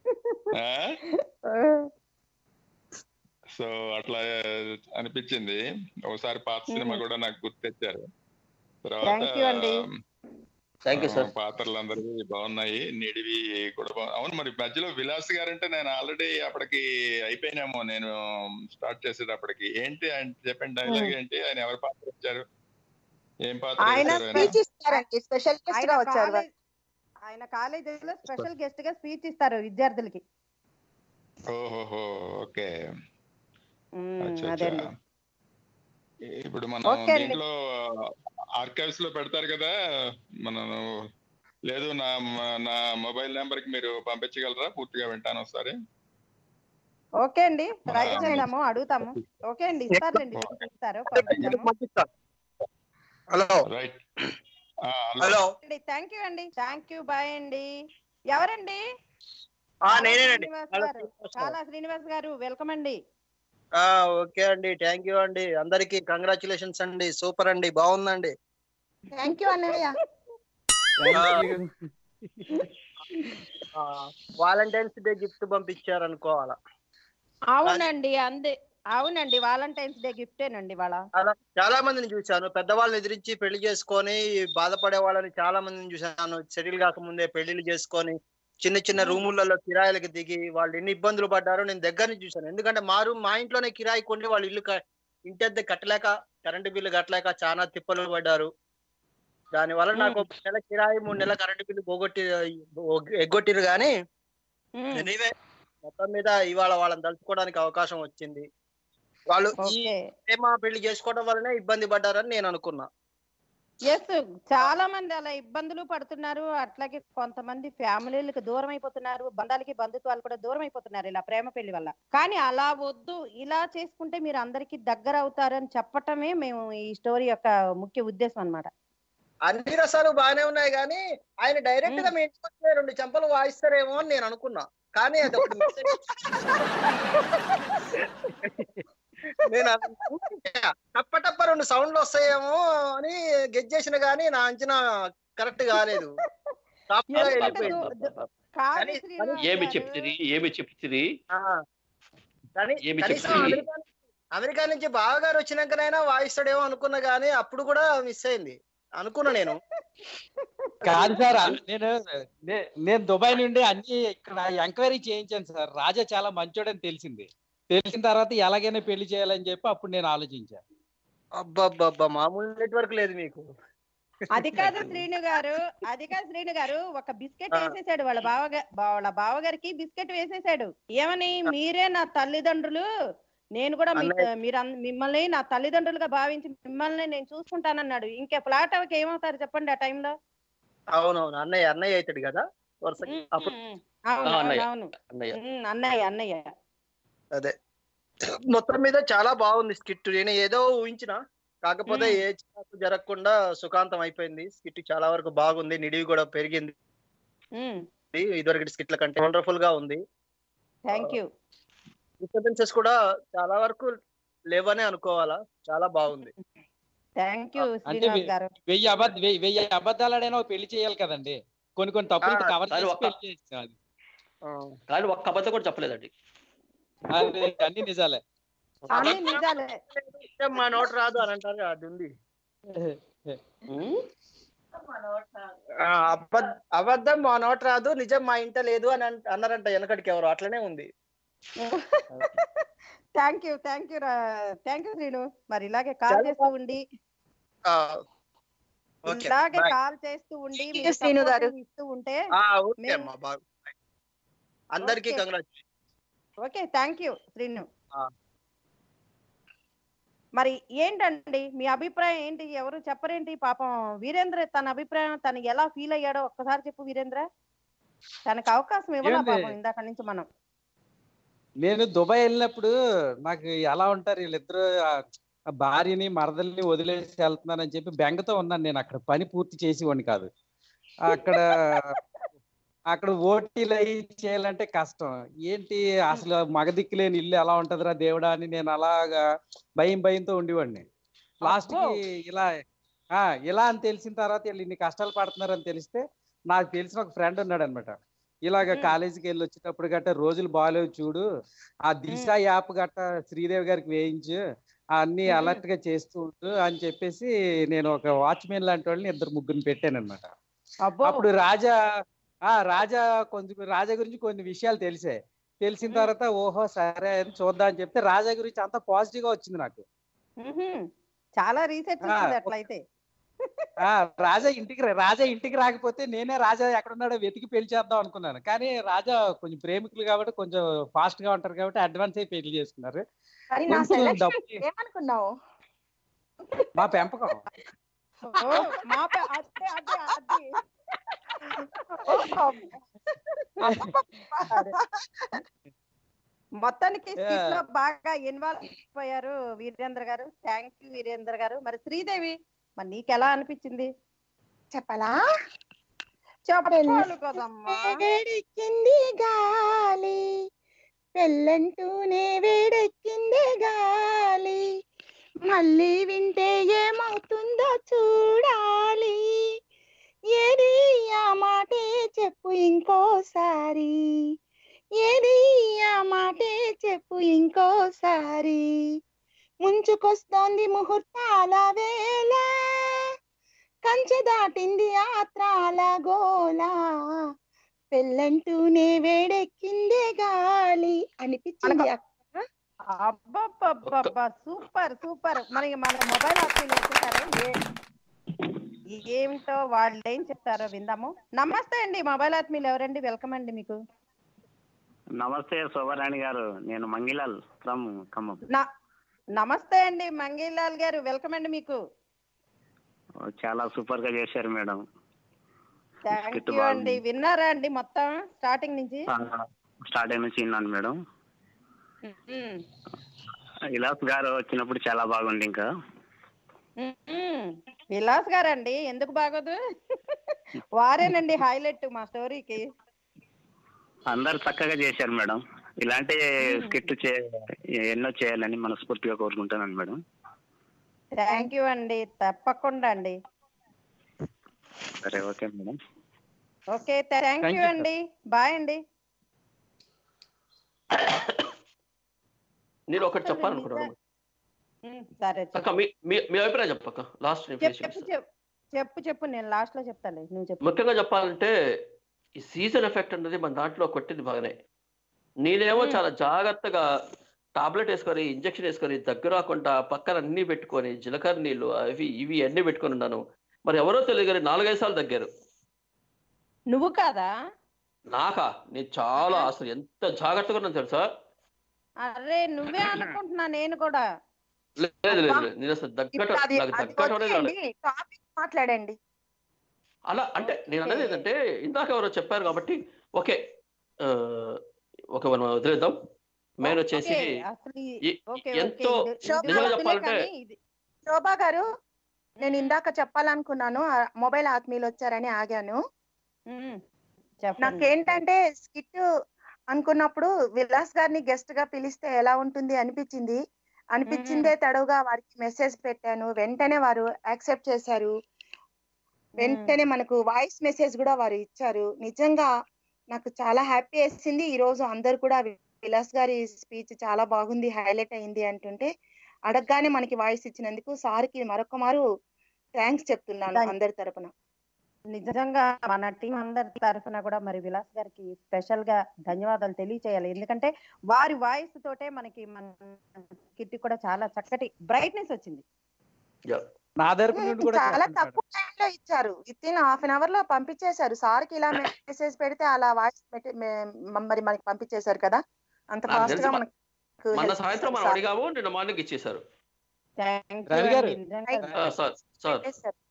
సో అట్లా అనిపించింది ఒకసారి పాత సినిమా కూడా నాకు గుర్తు తెచ్చారు తర్వాత Thank you అండి. థ్యాంక్ యూ సార్ ఆ, పాత్రలందరివి బాగున్నాయి నిడివి కూడా బాగు అవును మరి మధ్యలో విలాస్ గారంటే నేను ఆల్రెడీ అప్పటికి అయిపోయినామో నేను స్టార్ట్ చేసేటప్పటికి ఏంటి ఆయన చెప్పండి డైలాగ్ ఏంటి ఆయన ఎవరి పాత్ర ఇచ్చారు ఏం పాత్ర ఆయన ఇచ్చారు ఆయన స్పీచ్ ఇస్తారండి స్పెషల్ గెస్ట్ ఆయన గా వచ్చారు కాలేజ్ ఆయన కాలేజీలో స్పెషల్ గెస్ట్ గా స్పీచ్ ఇస్తారు విద్యార్థులకి ఓహోహో ఓకే ఉమ్, అచ్చా, అదండి అచ్చా. ఇప్పుడు మనం ఓకే అండి. దీంట్లో ఆర్కైవ్స్ లో పెడతారు కదా మనం లేదు నా నా మొబైల్ నెంబర్ కి మీరు పంపించగలరా పూర్తిగా వింటాను ఒకసారి ఓకే అండి ట్రై చేద్దాము అడుగుతాము ఓకే అండి ఇస్తారులేండి ఇస్తారు పంపిస్తాము hello right hello thank you అండి థ్యాంక్ యూ బాయ్ అండి ఎవరండి ఆ, నేనేనండి శ్రీనివాస్ చాలా గారు చాలా శ్రీనివాస్ గారు వెల్కమ్ అండి ఆ, ఓకే అండి థ్యాంక్ యూ అండి అందరికి కంగ్రాచులేషన్స్ అండి సూపర్ అండి బాగుందండి థ్యాంక్ యూ అన్నయ్య వాలంటైన్స్ డే గిఫ్ట్ పంపించారు అనుకోవాలా అవునండి అందే అవునండి వాలంటైన్స్ డే గిఫ్టేనండి వాళ్ళ చాలా చాలా మందిని చూశాను పెద్దవాళ్ళని ఎదిరించి పెళ్లి చేసుకొని బాధపడే వాళ్ళని చాలా మందిని చూశాను సెటిల్ కాకముందే పెళ్లిళ్ళు చేసుకొని చిన్న చిన్న రూములలో కిరాయిలకి దిగి వాళ్ళు ఎన్ని ఇబ్బందులు పడ్డారో నేను దగ్గర నుంచి చూశాను ఎందుకంటే మా రూమ్ మా ఇంట్లోనే కిరాయి కొండి వాళ్ళు ఇల్లు క- ఇంటి అద్దె కట్టలేక కరెంటు బిల్లు కట్టలేక చాలా తిప్పలు పడ్డారు దాని వల్ల నాకు ఒక నెల కిరాయి మూడు నెలల కరెంటు బిల్లు పోగొట్టి ఎగ్గొట్టిరు కానీ ఎనీవే మొత్తం మీద ఇవాళ వాళ్ళని తలుచుకోవడానికి అవకాశం వచ్చింది వాళ్ళు ఈ ప్రేమ పెళ్లి చేసుకోవడం వల్లనే ఇబ్బంది పడ్డారని నేను అనుకున్నా ఎస్ చాలా మంది అలా ఇబ్బందులు పడుతున్నారు అట్లాగే కొంతమంది ఫ్యామిలీలకు దూరం అయిపోతున్నారు బంధాలకి బంధుత్వాలు కూడా దూరం అయిపోతున్నారు ఇలా ప్రేమ పెళ్లి వల్ల కానీ అలా వద్దు ఇలా చేసుకుంటే మీరు అందరికి దగ్గర అవుతారని చెప్పటమే మేము ఈ స్టోరీ యొక్క ముఖ్య ఉద్దేశం అన్నమాట అన్ని రసాలు బాగానే ఉన్నాయి కానీ ఆయన డైరెక్ట్ గా మీ ఇంటికి వచ్చి రెండు చెంపలు వాయిస్తారేమో అని నేను అనుకున్నా కానీ అది ఒకటి miss అయింది. నేను అనుకుంటా, టప్ప టప్ప రెండు సౌండ్లు వస్తాయేమో అని గెట్ చేసిన కానీ నా అంచనా కరెక్ట్ కాలేదు Top గా వెళ్ళిపోయింది. కానీ- కానీ- ఏమి చెప్తుంది ఏమి చెప్తుంది ఆ, కానీ ఏమి కనీసం చెప్తుంది? అమెరికా అమెరికా నుంచి బావగారు వచ్చినాకనైనా వాయిస్తాడేమో అనుకున్నా కానీ అప్పుడు కూడా మిస్ అయింది అనుకున్నా నేను కాదు సార్ అన్- నేను నే- నేను దుబాయ్ నుండి అన్ని ఇక్కడ ఎంక్వైరీ చేయించాను సార్ రాజా చాలా మంచోడని తెలిసింది తెలిసిన తర్వాత ఎలాగైనా పెళ్లి చేయాలని చెప్పి అప్పుడు నేను ఆలోచించాను అబ్బబ్బబ్బా మామూలు నెట్వర్క్ లేదు మీకు అది కాదు శ్రీను గారు అది కాదు శ్రీను గారు ఒక బిస్కెట్ ఆ. వేసేసాడు వాళ్ళ బావగా వాళ్ళ బావగారికి బిస్కెట్ వేసేసాడు ఏమని మీరే నా తల్లిదండ్రులు నేను కూడా మీ అన్నయ్య. మీరు అన్- మిమ్మల్ని నా తల్లిదండ్రులుగా భావించి మిమ్మల్ని నేను చూసుకుంటానన్నాడు ఇంకా ఫ్లాట్ అవకి ఏమవుతారు చెప్పండి ఆ టైంలో అవునవును అన్నయ్య అన్నయ్య అవుతాడు కదా వరుసకి అప్పుడు అవును ఆ, అవును అన్నయ్య. అవును అన్నయ్య ఉమ్, అన్నయ్య అన్నయ్య అదే మొత్తం మీద చాలా బాగుంది స్కిట్ నేను ఏదో ఊహించిన కాకపోతే మ్మ్. ఏ చిరాకు జరగకుండా సుఖాంతం అయిపోయింది స్కిట్ చాలా వరకు బాగుంది నిడివి కూడా పెరిగింది ఇదివరకు స్కిట్ల కంటే వండర్ఫుల్ గా ఉంది థ్యాంక్ యూ డిస్టర్బెన్సెస్ కూడా చాలా వరకు లేవనే అనుకోవాలా చాలా బాగుంది థ్యాంక్ యూ అంటే శ్రీనివాస్ వె- గారు వెయ్యి అబద్ధ వెయ్యి వెయ్యి అబద్ధాలు ఆడైనా ఓ పెళ్లి చేయాలి కదండి కొన్ని కొన్ని తప్పులు ఆ, కవర్ కానీ చేసి ఒక్క- పెళ్లి చేస్తాను కానీ ఒక్క అబద్ధం కూడా చెప్పలేదండి అది అన్ని నిజాలే అన్ని నిజాలే నిజం మా నోట్ రాదు అని అంటారు అది ఉంది ఆ, అబద్ధ అబద్ధం మా నోట్ రాదు నిజం మా ఇంట లేదు అని అన్- అన్నారంట వెనకటికి ఎవరు అట్లనే ఉంది thank you thank you thank you Srinu మరి ఇలాగే కాల్ చాలా చేస్తూ ఉండి ఆ, ఓకే ఇలాగే బాయ్. కాల్ చేస్తూ ఉండి Thank you, మీరు శ్రీను గారు. supporting ఇస్తూ ఉంటే ఆ, ఓకే మేము- అమ్మా బాగా అందరికీ okay. Congratulation okay thank you Srinu మరి ఏంటండి మీ అభిప్రాయం ఏంటి ఎవరు చెప్పరేంటి పాపం వీరేంద్ర తన అభిప్రాయం తను ఎలా ఫీల్ అయ్యాడో ఒక్కసారి చెప్పు వీరేంద్ర తనకు అవకాశం ఇవ్వాలా ఏమండి? పాపం ఇందాక నుంచి మనం నేను దుబాయ్ వెళ్ళినప్పుడు నాకు ఎలా ఉంటారు వీళ్ళిద్దరు ఆ భార్యని మరదల్ని వదిలేసి వెళ్తున్నానని చెప్పి బెంగతో ఉన్నాను నేను అక్కడ పని పూర్తి చేసేవాడిని కాదు అక్కడ అక్కడ ఓటీలు అయి చేయాలంటే కష్టం ఏంటి అసలు మగదిక్కు లేని ఇల్లు ఎలా ఉంటదిరా దేవుడా అని నేను అలాగా భయం భయంతో ఉండేవాడిని లాస్ట్ కి ఇలా ఆ ఇలా అని తెలిసిన తర్వాత వీళ్ళు ఇన్ని కష్టాలు పడుతున్నారని తెలిస్తే నాకు తెలిసిన ఒక ఫ్రెండ్ ఉన్నాడు అనమాట ఇలాగ కాలేజీకి వెళ్ళి వచ్చేటప్పుడు గట్ట రోజులు బాగాలేవు చూడు ఆ దిశ యాప్ గట్ట శ్రీదేవి గారికి వేయించు అన్ని అలర్ట్ గా చేస్తూ ఉండు అని చెప్పేసి నేను ఒక వాచ్మెన్ లాంటి వాళ్ళని ఇద్దరు ముగ్గురిని పెట్టాను అనమాట అప్పుడు రాజా ఆ రాజా కొంచెం రాజా గురించి కొన్ని విషయాలు తెలిసాయి తెలిసిన తర్వాత ఓహో సరే అని చూద్దాం అని చెప్తే రాజా గురించి అంత పాజిటివ్ గా వచ్చింది నాకు మ్మ్హ్మ్. చాలా రీసెర్చ్ ఆ, ఇస్తుంది అట్లయితే ఆ రాజా ఇంటికి రా- రాజా ఇంటికి రాకపోతే నేనే రాజా ఎక్కడున్నాడో వెతికి పెళ్లి చేద్దాం అనుకున్నాను కానీ రాజా కొంచెం ప్రేమికులు కాబట్టి కొంచెం ఫాస్ట్ గా ఉంటారు కాబట్టి అడ్వాన్స్ అయి పెళ్లి చేసుకున్నారు మరి నా కొంచెం సెలక్షన్ డబ్బు ఏమనుకున్నావు మా పెంపకం ఓ, మా ప- అదే అదే అదే మొత్తానికి స్కిట్ లో బాగా ఇన్వాల్వ్ అయిపోయారు వీరేంద్ర గారు థ్యాంక్ యూ వీరేంద్ర గారు మరి శ్రీదేవి మరి నీకు ఎలా అనిపించింది చెప్పాలా చెప్పాలి కదమ్మా వేడెక్కింది గాలి పెళ్ళంటూనే వేడెక్కింది గాలి మళ్ళీ వింటే ఏమవుతుందో చూడాలి ఏది ఆ మాటే చెప్పు ఇంకోసారి ఏది ఆ మాటే చెప్పు ఇంకోసారి ముంచుకొస్తోంది ముహూర్తాల వేళ కంచె దాటింది ఆత్రాల గోల పెళ్ళంటూనే వేడెక్కిందే గాలి అనిపించింది అక్క అబ్బబ్బబ్బబ్బా సూపర్ సూపర్ మరి మన మొబైల్ ఆఫీలు వచ్చేసారు ఏ- ఏమిటో వాళ్ళు ఏం చెప్తారో విందాము నమస్తే అండి మొబైల్ ఆత్మీయులు ఎవరండి వెల్కమ్ అండి మీకు నమస్తే శోభరాణి గారు నేను మంగిలాల్ ఫ్రమ్ ఖమ్మం నా- నమస్తే అండి మంగీలాల్ గారు వెల్కమ్ అండి మీకు చాలా సూపర్ గా చేశారు మేడం థ్యాంక్ Skit యూ బాగుంది. అండి విన్నారా అండి మొత్తం స్టార్టింగ్ నుంచి స్టార్ట్ అయిన నుంచి విన్నాను మేడం మ్మ్. విలాస్ గారు వచ్చినప్పుడు చాలా బాగుంది ఇంకా మ్మ్. విలాస్ గారండి ఎందుకు బాగోదు వారేనండి హైలైట్ మా స్టోరీకి అందరు చక్కగా చేశారు మేడం ఇలాంటి స్కిట్ చే ఎన్నో చేయాలని మనస్ఫూర్తిగా కోరుకుంటున్నాను మేడం థ్యాంక్ యూ అండి తప్పకుండా అండి సరే okay madam okay thank Thank you you, sir. అండి బాయ్ అండి నేను ఒకటి చెప్పాలనుకున్నాను మ్మ్. సరే అక్క మీ మీ- మీ అభిప్రాయం చెప్పక్క లాస్ట్ నేను చెప్పు ఫినిష్ చెప్పు చేస్తాను చెప్పు చెప్పు చెప్పు నేను లాస్ట్ లో చెప్తాలే నువ్వు చెప్పు ముఖ్యంగా చెప్పాలంటే ఈ సీజన్ ఎఫెక్ట్ అనేది మన దాంట్లో కొట్టింది బాగానే నేనేమో మ్మ్. చాలా జాగ్రత్తగా టాబ్లెట్ వేసుకొని ఇంజక్షన్ వేసుకొని దగ్గర రాకుండా పక్కన అన్ని పెట్టుకొని జీలకర్ర నీళ్ళు అవి ఇవి అన్ని పెట్టుకొని ఉన్నాను మరి ఎవరో తెలియదు కానీ నాలుగైదు సార్లు తగ్గారు నువ్వు కాదా నాకా నేను చాలా అసలు ఎంత జాగ్రత్తగా ఉన్నాను తెలుసా అరే నువ్వే అనుకుంటున్నా నేను కూడా లేదు లేదు లేదు నేను అసలు దగ్గట ఇప్పుడు అది నాకు అది దగ్గట అనేది రాలేదు వదిలేయండి టాపిక్ మాట్లాడండి అలా అంటే నేను అనేది ఏంటంటే ఇందాక ఎవరో చెప్పారు కాబట్టి ఓకే ఆ, ఒక మనం వదిలేద్దాం మెయిన్ వచ్చేసి ఓకే అసలు ఈ- ఈ- ఓకే ఓకే ఎంతో ఇది- ఇది నిజంగా వద్దులే చెప్పాలంటే కానీ ఇది శోభా గారు నేను ఇందాక చెప్పాలనుకున్నాను ఆ మొబైల్ ఆత్మీయులు వచ్చారని ఆగాను మ్మ్. చెప్పండి నాకేంటంటే స్కిట్ అనుకున్నప్పుడు విలాస్ గారిని గెస్ట్ గా పిలిస్తే ఎలా ఉంటుంది అనిపించింది అనిపించిందే తడవుగా వారికి మెసేజ్ పెట్టాను వెంటనే వారు యాక్సెప్ట్ చేశారు వెంటనే మనకు వాయిస్ మెసేజ్ కూడా వారు ఇచ్చారు నిజంగా నాకు చాలా హ్యాపీ వేసింది ఈ రోజు అందరు కూడా విలాస్ గారి స్పీచ్ చాలా బాగుంది హైలైట్ అయింది అంటుంటే అడగగానే మనకి వాయిస్ ఇచ్చినందుకు సార్కి మరొక మారు థ్యాంక్స్ చెప్తున్నాను ధన్- అందరి తరపున నిజంగా మన టీం అందరి తరఫున కూడా మరి విలాస్ గారికి స్పెషల్ గా ధన్యవాదాలు తెలియచేయాలి ఎందుకంటే వారి వాయిస్ తోటే మనకి మన కిట్టి కూడా చాలా చక్కటి బ్రైట్నెస్ వచ్చింది నా తరపు నుండి కూడా చాలా చెప్పండి తక్కువ టైంలో ఇచ్చారు within half an hour లో పంపించేశారు సార్కి ఇలా మెసేజ్ పెడితే అలా వాయిస్ మరి మనకి పంపించేశారు కదా అంత నాకు ఫాస్ట్ తెలిసి గా మ- మనకు మొన్న help సాయంత్రం చేశారు మనం సార్. అడిగాము నిన్న మార్నింగ్ ఇచ్చేశారు థ్యాంక్ రవి గారు ఆ, సార్ సార్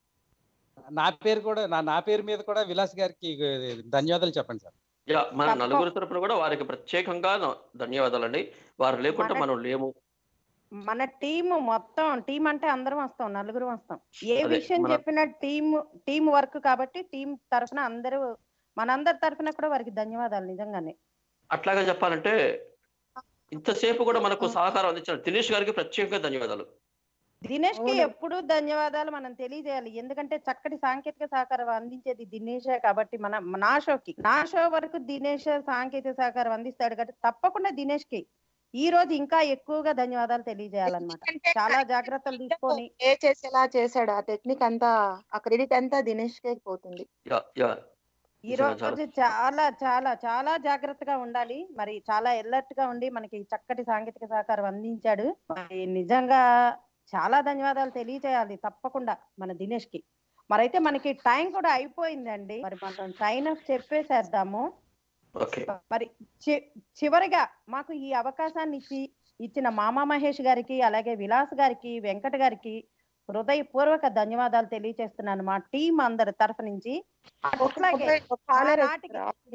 నా పేరు కూడా నా నా పేరు మీద కూడా విలాస్ గారికి ధన్యవాదాలు చెప్పండి సార్ యా మన తప్ప- నలుగురు తరపున కూడా వారికి ప్రత్యేకంగా నా- ధన్యవాదాలండి వారు లేకుంటే మన- మనం లేము మన టీము మొత్తం టీం అంటే అందరం వస్తాం నలుగురు వస్తాం ఏ అదే, విషయం మన- చెప్పినా టీమ్ టీం వర్క్ కాబట్టి టీం తరఫున అందరూ మనందరి తరఫున కూడా వారికి ధన్యవాదాలు నిజంగానే అట్లాగా చెప్పాలంటే ఇంతసేపు కూడా మనకు సహకారం అందించిన దినేష్ గారికి ప్రత్యేకంగా ధన్యవాదాలు దినేష్ కి అవును. ఎప్పుడు ధన్యవాదాలు మనం తెలియజేయాలి ఎందుకంటే చక్కటి సాంకేతిక సహకారం అందించేది దినేషే కాబట్టి మన నా షోకి నా షో వరకు దినేష్ సాంకేతిక సహకారం అందిస్తాడు కాబట్టి తప్పకుండా దినేష్ కి ఈ రోజు ఇంకా ఎక్కువగా ధన్యవాదాలు తెలియజేయాలన్నమాట ఎందుకంటే చాలా జాగ్రత్తలు తీసుకొని ఏ చేసేలా చేశాడు ఆ టెక్నిక్ అంతా ఆ క్రెడిట్ అంతా దినేష్ కే పోతుంది యా యా ఈ నిజంగా చాలా రోజు చాలా చాలా చాలా జాగ్రత్తగా ఉండాలి మరి చాలా ఎలర్ట్ గా ఉండి మనకి చక్కటి సాంకేతిక సహకారం అందించాడు మరి నిజంగా చాలా ధన్యవాదాలు తెలియజేయాలి తప్పకుండా మన దినేష్ కి మరైతే మనకి టైం కూడా అయిపోయిందండి మరి మనం సైన్ అప్ చెప్పేసేద్దాము ఓకే మరి చి- చివరిగా మాకు ఈ అవకాశాన్ని ఇచ్చి ఇచ్చిన మామా మహేష్ గారికి అలాగే విలాస్ గారికి వెంకట గారికి హృదయపూర్వక ధన్యవాదాలు తెలియజేస్తున్నాను మా టీం అందరి తరఫు నుంచి అట్లాగే కాలర్ ఆనాటికి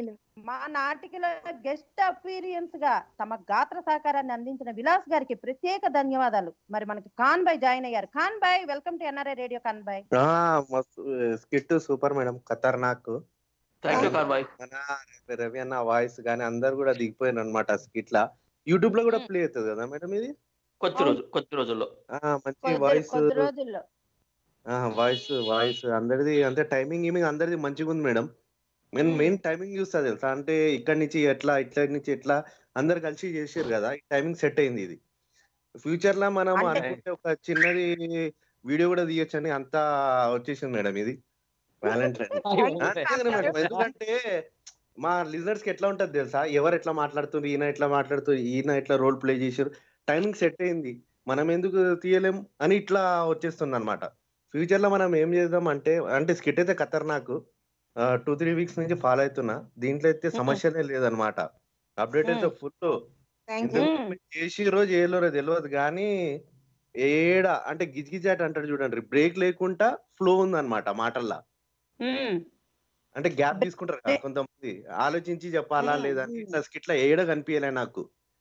మా నాటికలో గెస్ట్ అపీరియన్స్ గా తమ గాత్ర సహకారాన్ని అందించిన విలాస్ గారికి ప్రత్యేక ధన్యవాదాలు మరి మనకి ఖాన్ బాయ్ జాయిన్ అయ్యారు ఖాన్ బాయ్ welcome to NRI radio Khan బాయ్ ఆ, మస్తు స్కిట్ సూపర్ మేడం ఖతర్నాక్ థ్యాంక్ యూ కార్ బాయ్ మన రవి అన్న వాయిస్ కానీ అందరు కూడా దిగిపోయారు అనమాట స్కిట్ లా యూట్యూబ్ లో కూడా ప్లే అవుతుంది కదా మేడం ఇది కొద్ది రోజు కొద్ది రోజుల్లో ఆ, మంచి కొద్ది వాయిస్ కొద్ది రోజుల్లో వాయిస్ వాయిస్ అందరిది అంటే టైమింగ్ గీమింగ్ అందరిది మంచిగా ఉంది మేడం నేను మెయిన్ టైమింగ్ చూస్తా తెలుసా అంటే ఇక్కడి నుంచి ఎట్లా ఇట్లా నుంచి ఎట్లా అందరు కలిసి చేసారు కదా ఈ టైమింగ్ సెట్ అయింది ఇది ఫ్యూచర్ లో మనం అంటే- అనుకుంటే ఒక చిన్నది వీడియో కూడా తీయొచ్చు అని అంతా వచ్చేసింది మేడం ఇది వ్యాలంటైన్ మేడం ఎందుకంటే మా లిజనర్స్ కి ఎట్లా ఉంటది తెలుసా ఎవరు ఎట్లా మాట్లాడుతుంది ఈయన ఎట్లా మాట్లాడుతుంది ఈయన ఎట్లా రోల్ ప్లే చేసారు టైమింగ్ సెట్ అయింది మనం ఎందుకు తీయలేం అని ఇట్లా వచ్చేస్తుంది అనమాట ఫ్యూచర్ లో మనం ఏం చేద్దాం అంటే అంటే స్కిట్ అయితే ఖతర్నాక్ టూ త్రీ వీక్స్ నుంచి ఫాలో అవుతున్నా దీంట్లో అయితే సమస్యనే లేదనమాట అప్డేట్ అయితే ఫుల్ థ్యాంక్ యూ చేసి రోజు ఏలోరో తెలియదు కానీ ఏడ అంటే గిజ్గిజాట్ అంటాడు చూడండి బ్రేక్ లేకుండా ఫ్లో ఉందన్నమాట మాటల్లా అంటే గ్యాప్ తీసుకుంటారు కదా కొంతమంది ఆలోచించి చెప్పాలా లేదా అని ఇట్లా స్కిట్లా ఏడ కనిపించలే నాకు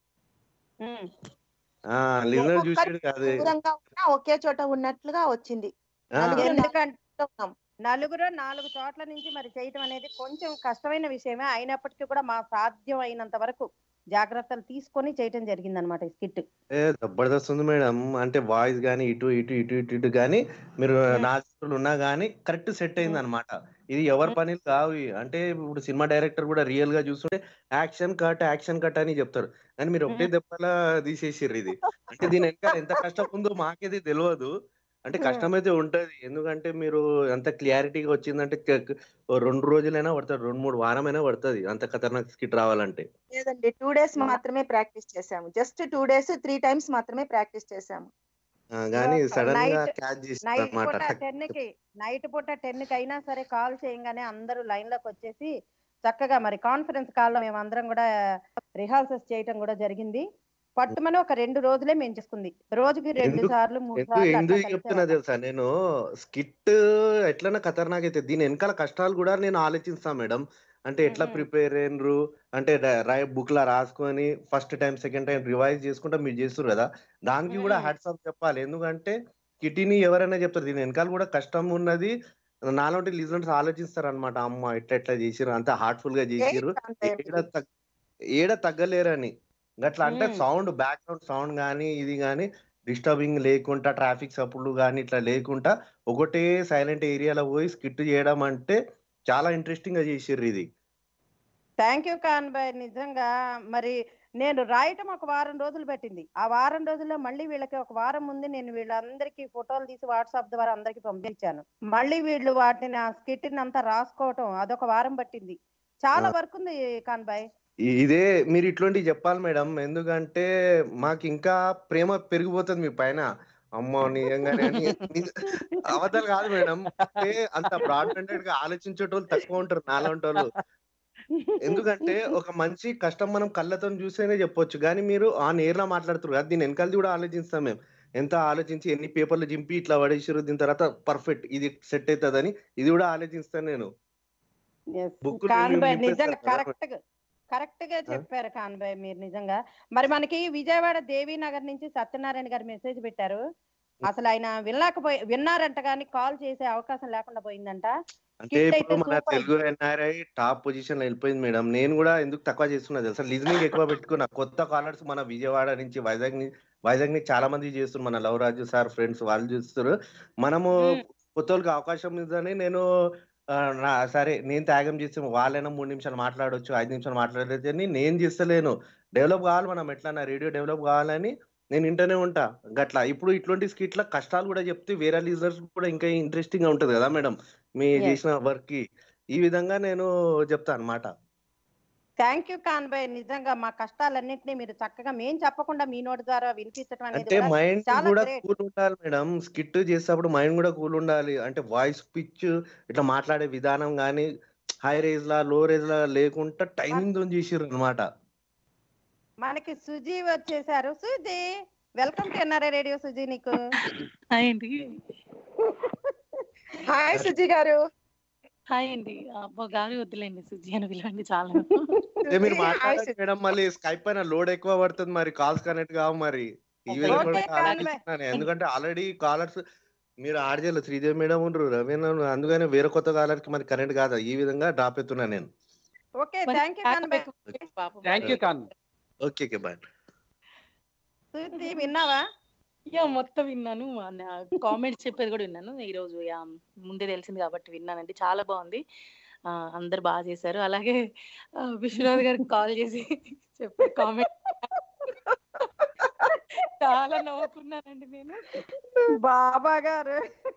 ఆ లిజనర్ చూసాడు కాదు దూరంగా ఉన్నా ఒకే చోట ఉన్నట్లుగా వచ్చింది ఆ, నలుగురు ఎందుకంటే నాలుగులో ఉన్నాం. నలుగురు నాలుగు చోట్ల నుంచి మరి చేయటం అనేది కొంచెం కష్టమైన విషయమే అయినప్పటికీ కూడా మా సాధ్యం అయినంత వరకు జాగ్రత్తలు తీసుకొని చేయటం జరిగింది అనమాట ఈ స్కిట్ ఏ జబర్దస్త్ ఉంది మేడం అంటే వాయిస్ గానీ ఇటు ఇటు ఇటు ఇటు ఇటు గానీ మీరు నాలుగు ఉన్నా గానీ కరెక్ట్ సెట్ అయింది అనమాట ఇది ఎవరి పని కావు ఇవి. అంటే ఇప్పుడు సినిమా డైరెక్టర్ కూడా రియల్ గా చూస్తుంటే యాక్షన్ కట్ యాక్షన్ కట్ అని చెప్తారు కానీ మీరు ఒకటే దెబ్బలా తీసేసిర్రు ఇది అంటే దీని వెనకాల ఎంత కష్టం ఉందో మాకేది తెలియదు అంటే కష్టమైతే ఉంటది ఎందుకంటే మీరు అంత క్లారిటీగా వచ్చిందంటే క- క- ఓ రెండు రోజులైనా పడుతుంది రెండు మూడు వారమైనా పడుతుంది అంత ఖతర్నాక్ స్కిట్ రావాలంటే లేదండి టూ డేస్ మాత్రమే ప్రాక్టీస్ చేసాము just two days three times మాత్రమే ప్రాక్టీస్ చేసాము ఆ, కానీ సడన్ గా నైట్ క్యాచ్ చేసింది నైట్ అనమాట పూట టెన్ కి నైట్ పూట టెన్ కి అయినా సరే కాల్ చేయగానే అందరూ లైన్ లోకి వచ్చేసి చక్కగా మరి కాన్ఫరెన్స్ కాల్ లో మేము అందరం కూడా రిహార్సల్స్ చేయటం కూడా జరిగింది పట్టుమని ఒక రెండు రోజులే మేము చేసుకుంది రోజుకి రెండు ఎందుకు సార్లు మూడు ఎందుకు సార్లు అట్లా ఎందుకు కలిసే చెప్తున్నా వాళ్ళం. తెలుసా నేను స్కిట్ ఎట్లన్నా ఖతర్నాక్ అయితే దీని వెనకాల కష్టాలు కూడా నేను ఆలోచిస్తా మేడం అంటే ఎట్లా ప్రిపేర్ అయినరు అంటే బుక్ లా రాసుకొని first time second time revise చేసుకుంటా మీరు చేస్తారు కదా దానికి కూడా హ్యాట్స్ ఆఫ్ చెప్పాలి ఎందుకంటే కిటీని ఎవరైనా చెప్తారు దీని వెనకాల కూడా కష్టం ఉన్నది నాలాంటి లిజనర్స్ ఆలోచిస్తారు అనమాట అమ్మ ఎట్లా ఎట్లా చేసిర్రు అంత హార్ట్ఫుల్ గా చేసిర్రు ఏడ తగ్గ ఏడ తగ్గలేరని గట్లా అంటే మ్మ్. సౌండ్ బ్యాక్గ్రౌండ్ సౌండ్ కానీ ఇది కానీ డిస్టర్బింగ్ లేకుండా ట్రాఫిక్ సప్పుడు కానీ ఇట్లా లేకుండా ఒకటే సైలెంట్ ఏరియాలో పోయి స్కిట్ చేయడం అంటే చాలా ఇంట్రెస్టింగ్ గా చేసిర్రు ఇది థ్యాంక్ యూ కాన్ బాయ్ నిజంగా మరి నేను రాయటం ఒక వారం రోజులు పెట్టింది ఆ వారం రోజుల్లో మళ్ళీ వీళ్ళకి ఒక వారం ముందు నేను వీళ్ళందరికీ ఫోటోలు తీసి వాట్సాప్ ద్వారా అందరికి పంపించాను మళ్ళీ వీళ్ళు వాటిని ఆ స్కిట్ అంతా రాసుకోవటం అదొక వారం పట్టింది చాలా ఆ. వర్క్ ఉంది కాన్ బాయ్ ఇ- ఇదే మీరు ఇట్లాంటివి చెప్పాలి మేడం ఎందుకంటే మాకు ఇంకా ప్రేమ పెరిగిపోతుంది మీ పైన అమ్మో నిజంగానే అని నిజ- అబద్ధాలు కాదు మేడం అంటే అంత బ్రాడ్ మైండెడ్ గా ఆలోచించేటోళ్ళు తక్కువ ఉంటారు నాలాంటి వాళ్ళు ఎందుకంటే ఒక మంచి కష్టం మనం కళ్ళతో చూస్తేనే చెప్పొచ్చు కానీ మీరు ఆ నేర్లో మాట్లాడుతారు కదా దీని వెనకాలది కూడా ఆలోచిస్తాం మేము ఎంత ఆలోచించి ఎన్ని పేపర్లు చింపి ఇట్లా పడేసారు దీని తర్వాత పర్ఫెక్ట్ ఇది సెట్ అవుతుందని ఇది కూడా ఆలోచిస్తాను నేను బుక్ కాన్ బాయ్ నిజంగా కరెక్ట్ గా కరెక్ట్ గా చెప్పారు కాన్ బాయ్ మీరు నిజంగా మరి మనకి విజయవాడ దేవి నగర్ నుంచి సత్యనారాయణ గారు మెసేజ్ పెట్టారు అసలు ఆయన వినలేకపోయి విన్నారంట కానీ కాల్ చేసే అవకాశం లేకుండా పోయిందంట అంటే Skit ఇప్పుడు అయితే మన super. Telugu NRI top position లో వెళ్ళిపోయింది మేడం నేను కూడా ఎందుకు తక్కువ చేస్తున్నా తెలుసా లిజనింగ్ ఎక్కువ పెట్టుకున్నా కొత్త కాలర్స్ మన విజయవాడ నుంచి వైజాగ్ నుంచి వైజాగ్ నుంచి చాలా మంది చేస్తున్నారు మన లవ్ రాజు సార్ ఫ్రెండ్స్ వాళ్ళు చూస్తారు మనము కొత్త వాళ్ళకి అవకాశం ఇద్దని నేను ఆ, నా సరే నేను త్యాగం చేస్తే వాళ్ళైనా మూడు నిమిషాలు మాట్లాడొచ్చు ఐదు నిమిషాలు మాట్లాడలేదు అని నేను చేస్తలేను డెవలప్ కావాలి మనం ఎట్లా నా రేడియో డెవలప్ కావాలని నేను ఇంటనే ఉంటా గట్లా ఇప్పుడు ఇటువంటి స్కిట్ల కష్టాలు కూడా చెప్తే వేరే లీజర్స్ కూడా ఇంకా ఇంట్రెస్టింగ్ గా ఉంటది కదా మేడం మీ Yes. చేసిన వర్క్ కి ఈ విధంగా నేను చెప్తా అన్నమాట థ్యాంక్ యూ కాన్ బాయ్ నిజంగా మా కష్టాలన్నింటినీ మీరు చక్కగా మేం చెప్పకుండా మీ నోటి ద్వారా వినిపించడం అనేది అంటే కూడా మైండ్ చాలా కూడా గ్రేట్ కూల్ ఉండాలి మేడం స్కిట్ చేసేటప్పుడు మైండ్ కూడా కూల్ ఉండాలి అంటే వాయిస్ పిచ్ ఇట్లా మాట్లాడే విధానం కానీ హై రేజ్ లా లో రేజ్ లా లేకుండా టైమింగ్ తో చేసిర్రు అనమాట మనకి సుజీ వచ్చేసారు Suji welcome to NRI radio Suji నీకు హాయ్ సుజీ గారు హాయ్ అండి అబ్బా గాలి వద్దులేండి సుజి అని పిలవండి చాలా అదే మీరు మాట్లాడాలి మేడం మళ్ళీ స్కైప్ పైన లోడ్ ఎక్కువ పడుతుంది మరి కాల్స్ కనెక్ట్ కావు మరి ఈ విధంగా కూడా Okay, ఆలోచిస్తున్నాను ఎందుకంటే ఆల్రెడీ కాలర్స్ మీరు ఆర్జేలో శ్రీదేవి మేడం ఉండరు రవీంద్ర ఉన్నారు. అందుకని వేరే కొత్త కాలర్ కి మరి కనెక్ట్ కాదు ఈ విధంగా డ్రాప్ ఎత్తున్నా నేను ఓకే థ్యాంక్ యూ కాన్వే థ్యాంక్ యూ కాన్ ఓకే ఓకే బాయ్ సుజి విన్నావా యా మొత్తం విన్నాను కామెంట్స్ చెప్పేది కూడా విన్నాను ఈ రోజు యా ముందే తెలిసింది కాబట్టి విన్నానండి చాలా బాగుంది ఆ, అందరు బాగా చేశారు అలాగే ఆ, విశ్వనాథ్ గారికి కాల్ చేసి చెప్పే కామెంట్ చాలా నవ్వుకున్నానండి నేను బాబా గారు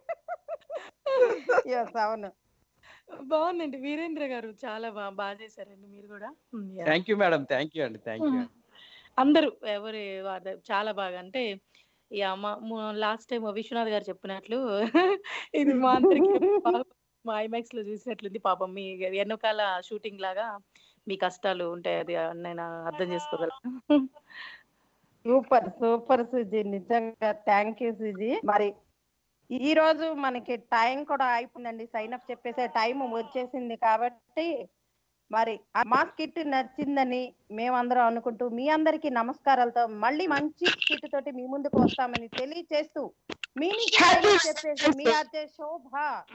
ఎస్ అవును బాగుందండి వీరేంద్ర గారు చాలా బాగా బాగా చేశారండి మీరు కూడా um, yeah. Thank you madam thank you అండి థ్యాంక్ యూ అందరూ ఎవరి వారి- చాలా బాగా అంటే యా మా లాస్ట్ టైం విశ్వనాథ్ గారు చెప్పినట్లు ఇది మా అందరికి మా ఐమాక్స్ లో చూసినట్లుంది పాపం మీ ఎన్నోకాల షూటింగ్ లాగా మీ కష్టాలు ఉంటాయి అది నేను అర్థం చేసుకోగలను సూపర్ సూపర్ సుజీ నిజంగా థ్యాంక్ యూ సుజీ మరి ఈ రోజు మనకి టైం కూడా అయిపోయిందండి సైన్ అప్ చెప్పేసే టైం వచ్చేసింది కాబట్టి మరి ఆ మా స్కిట్ నచ్చిందని మేమందరం అనుకుంటూ మీ అందరికి నమస్కారాలతో మళ్ళీ మంచి స్కిట్ తోటి మీ ముందుకు వస్తామని తెలియచేస్తూ మీ నుంచి sign up చెప్పేసి మీ అదే శోభ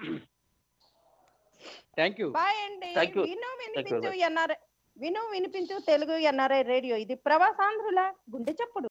థ్యాంక్ యూ బాయ్ అండి Thank you. విను Thank you వినిపించు very much. ఎన్ఆర్ఐ విను వినిపించు తెలుగు ఎన్ఆర్ఐ రేడియో ఇది ప్రవాసాంధ్రుల గుండె చప్పుడు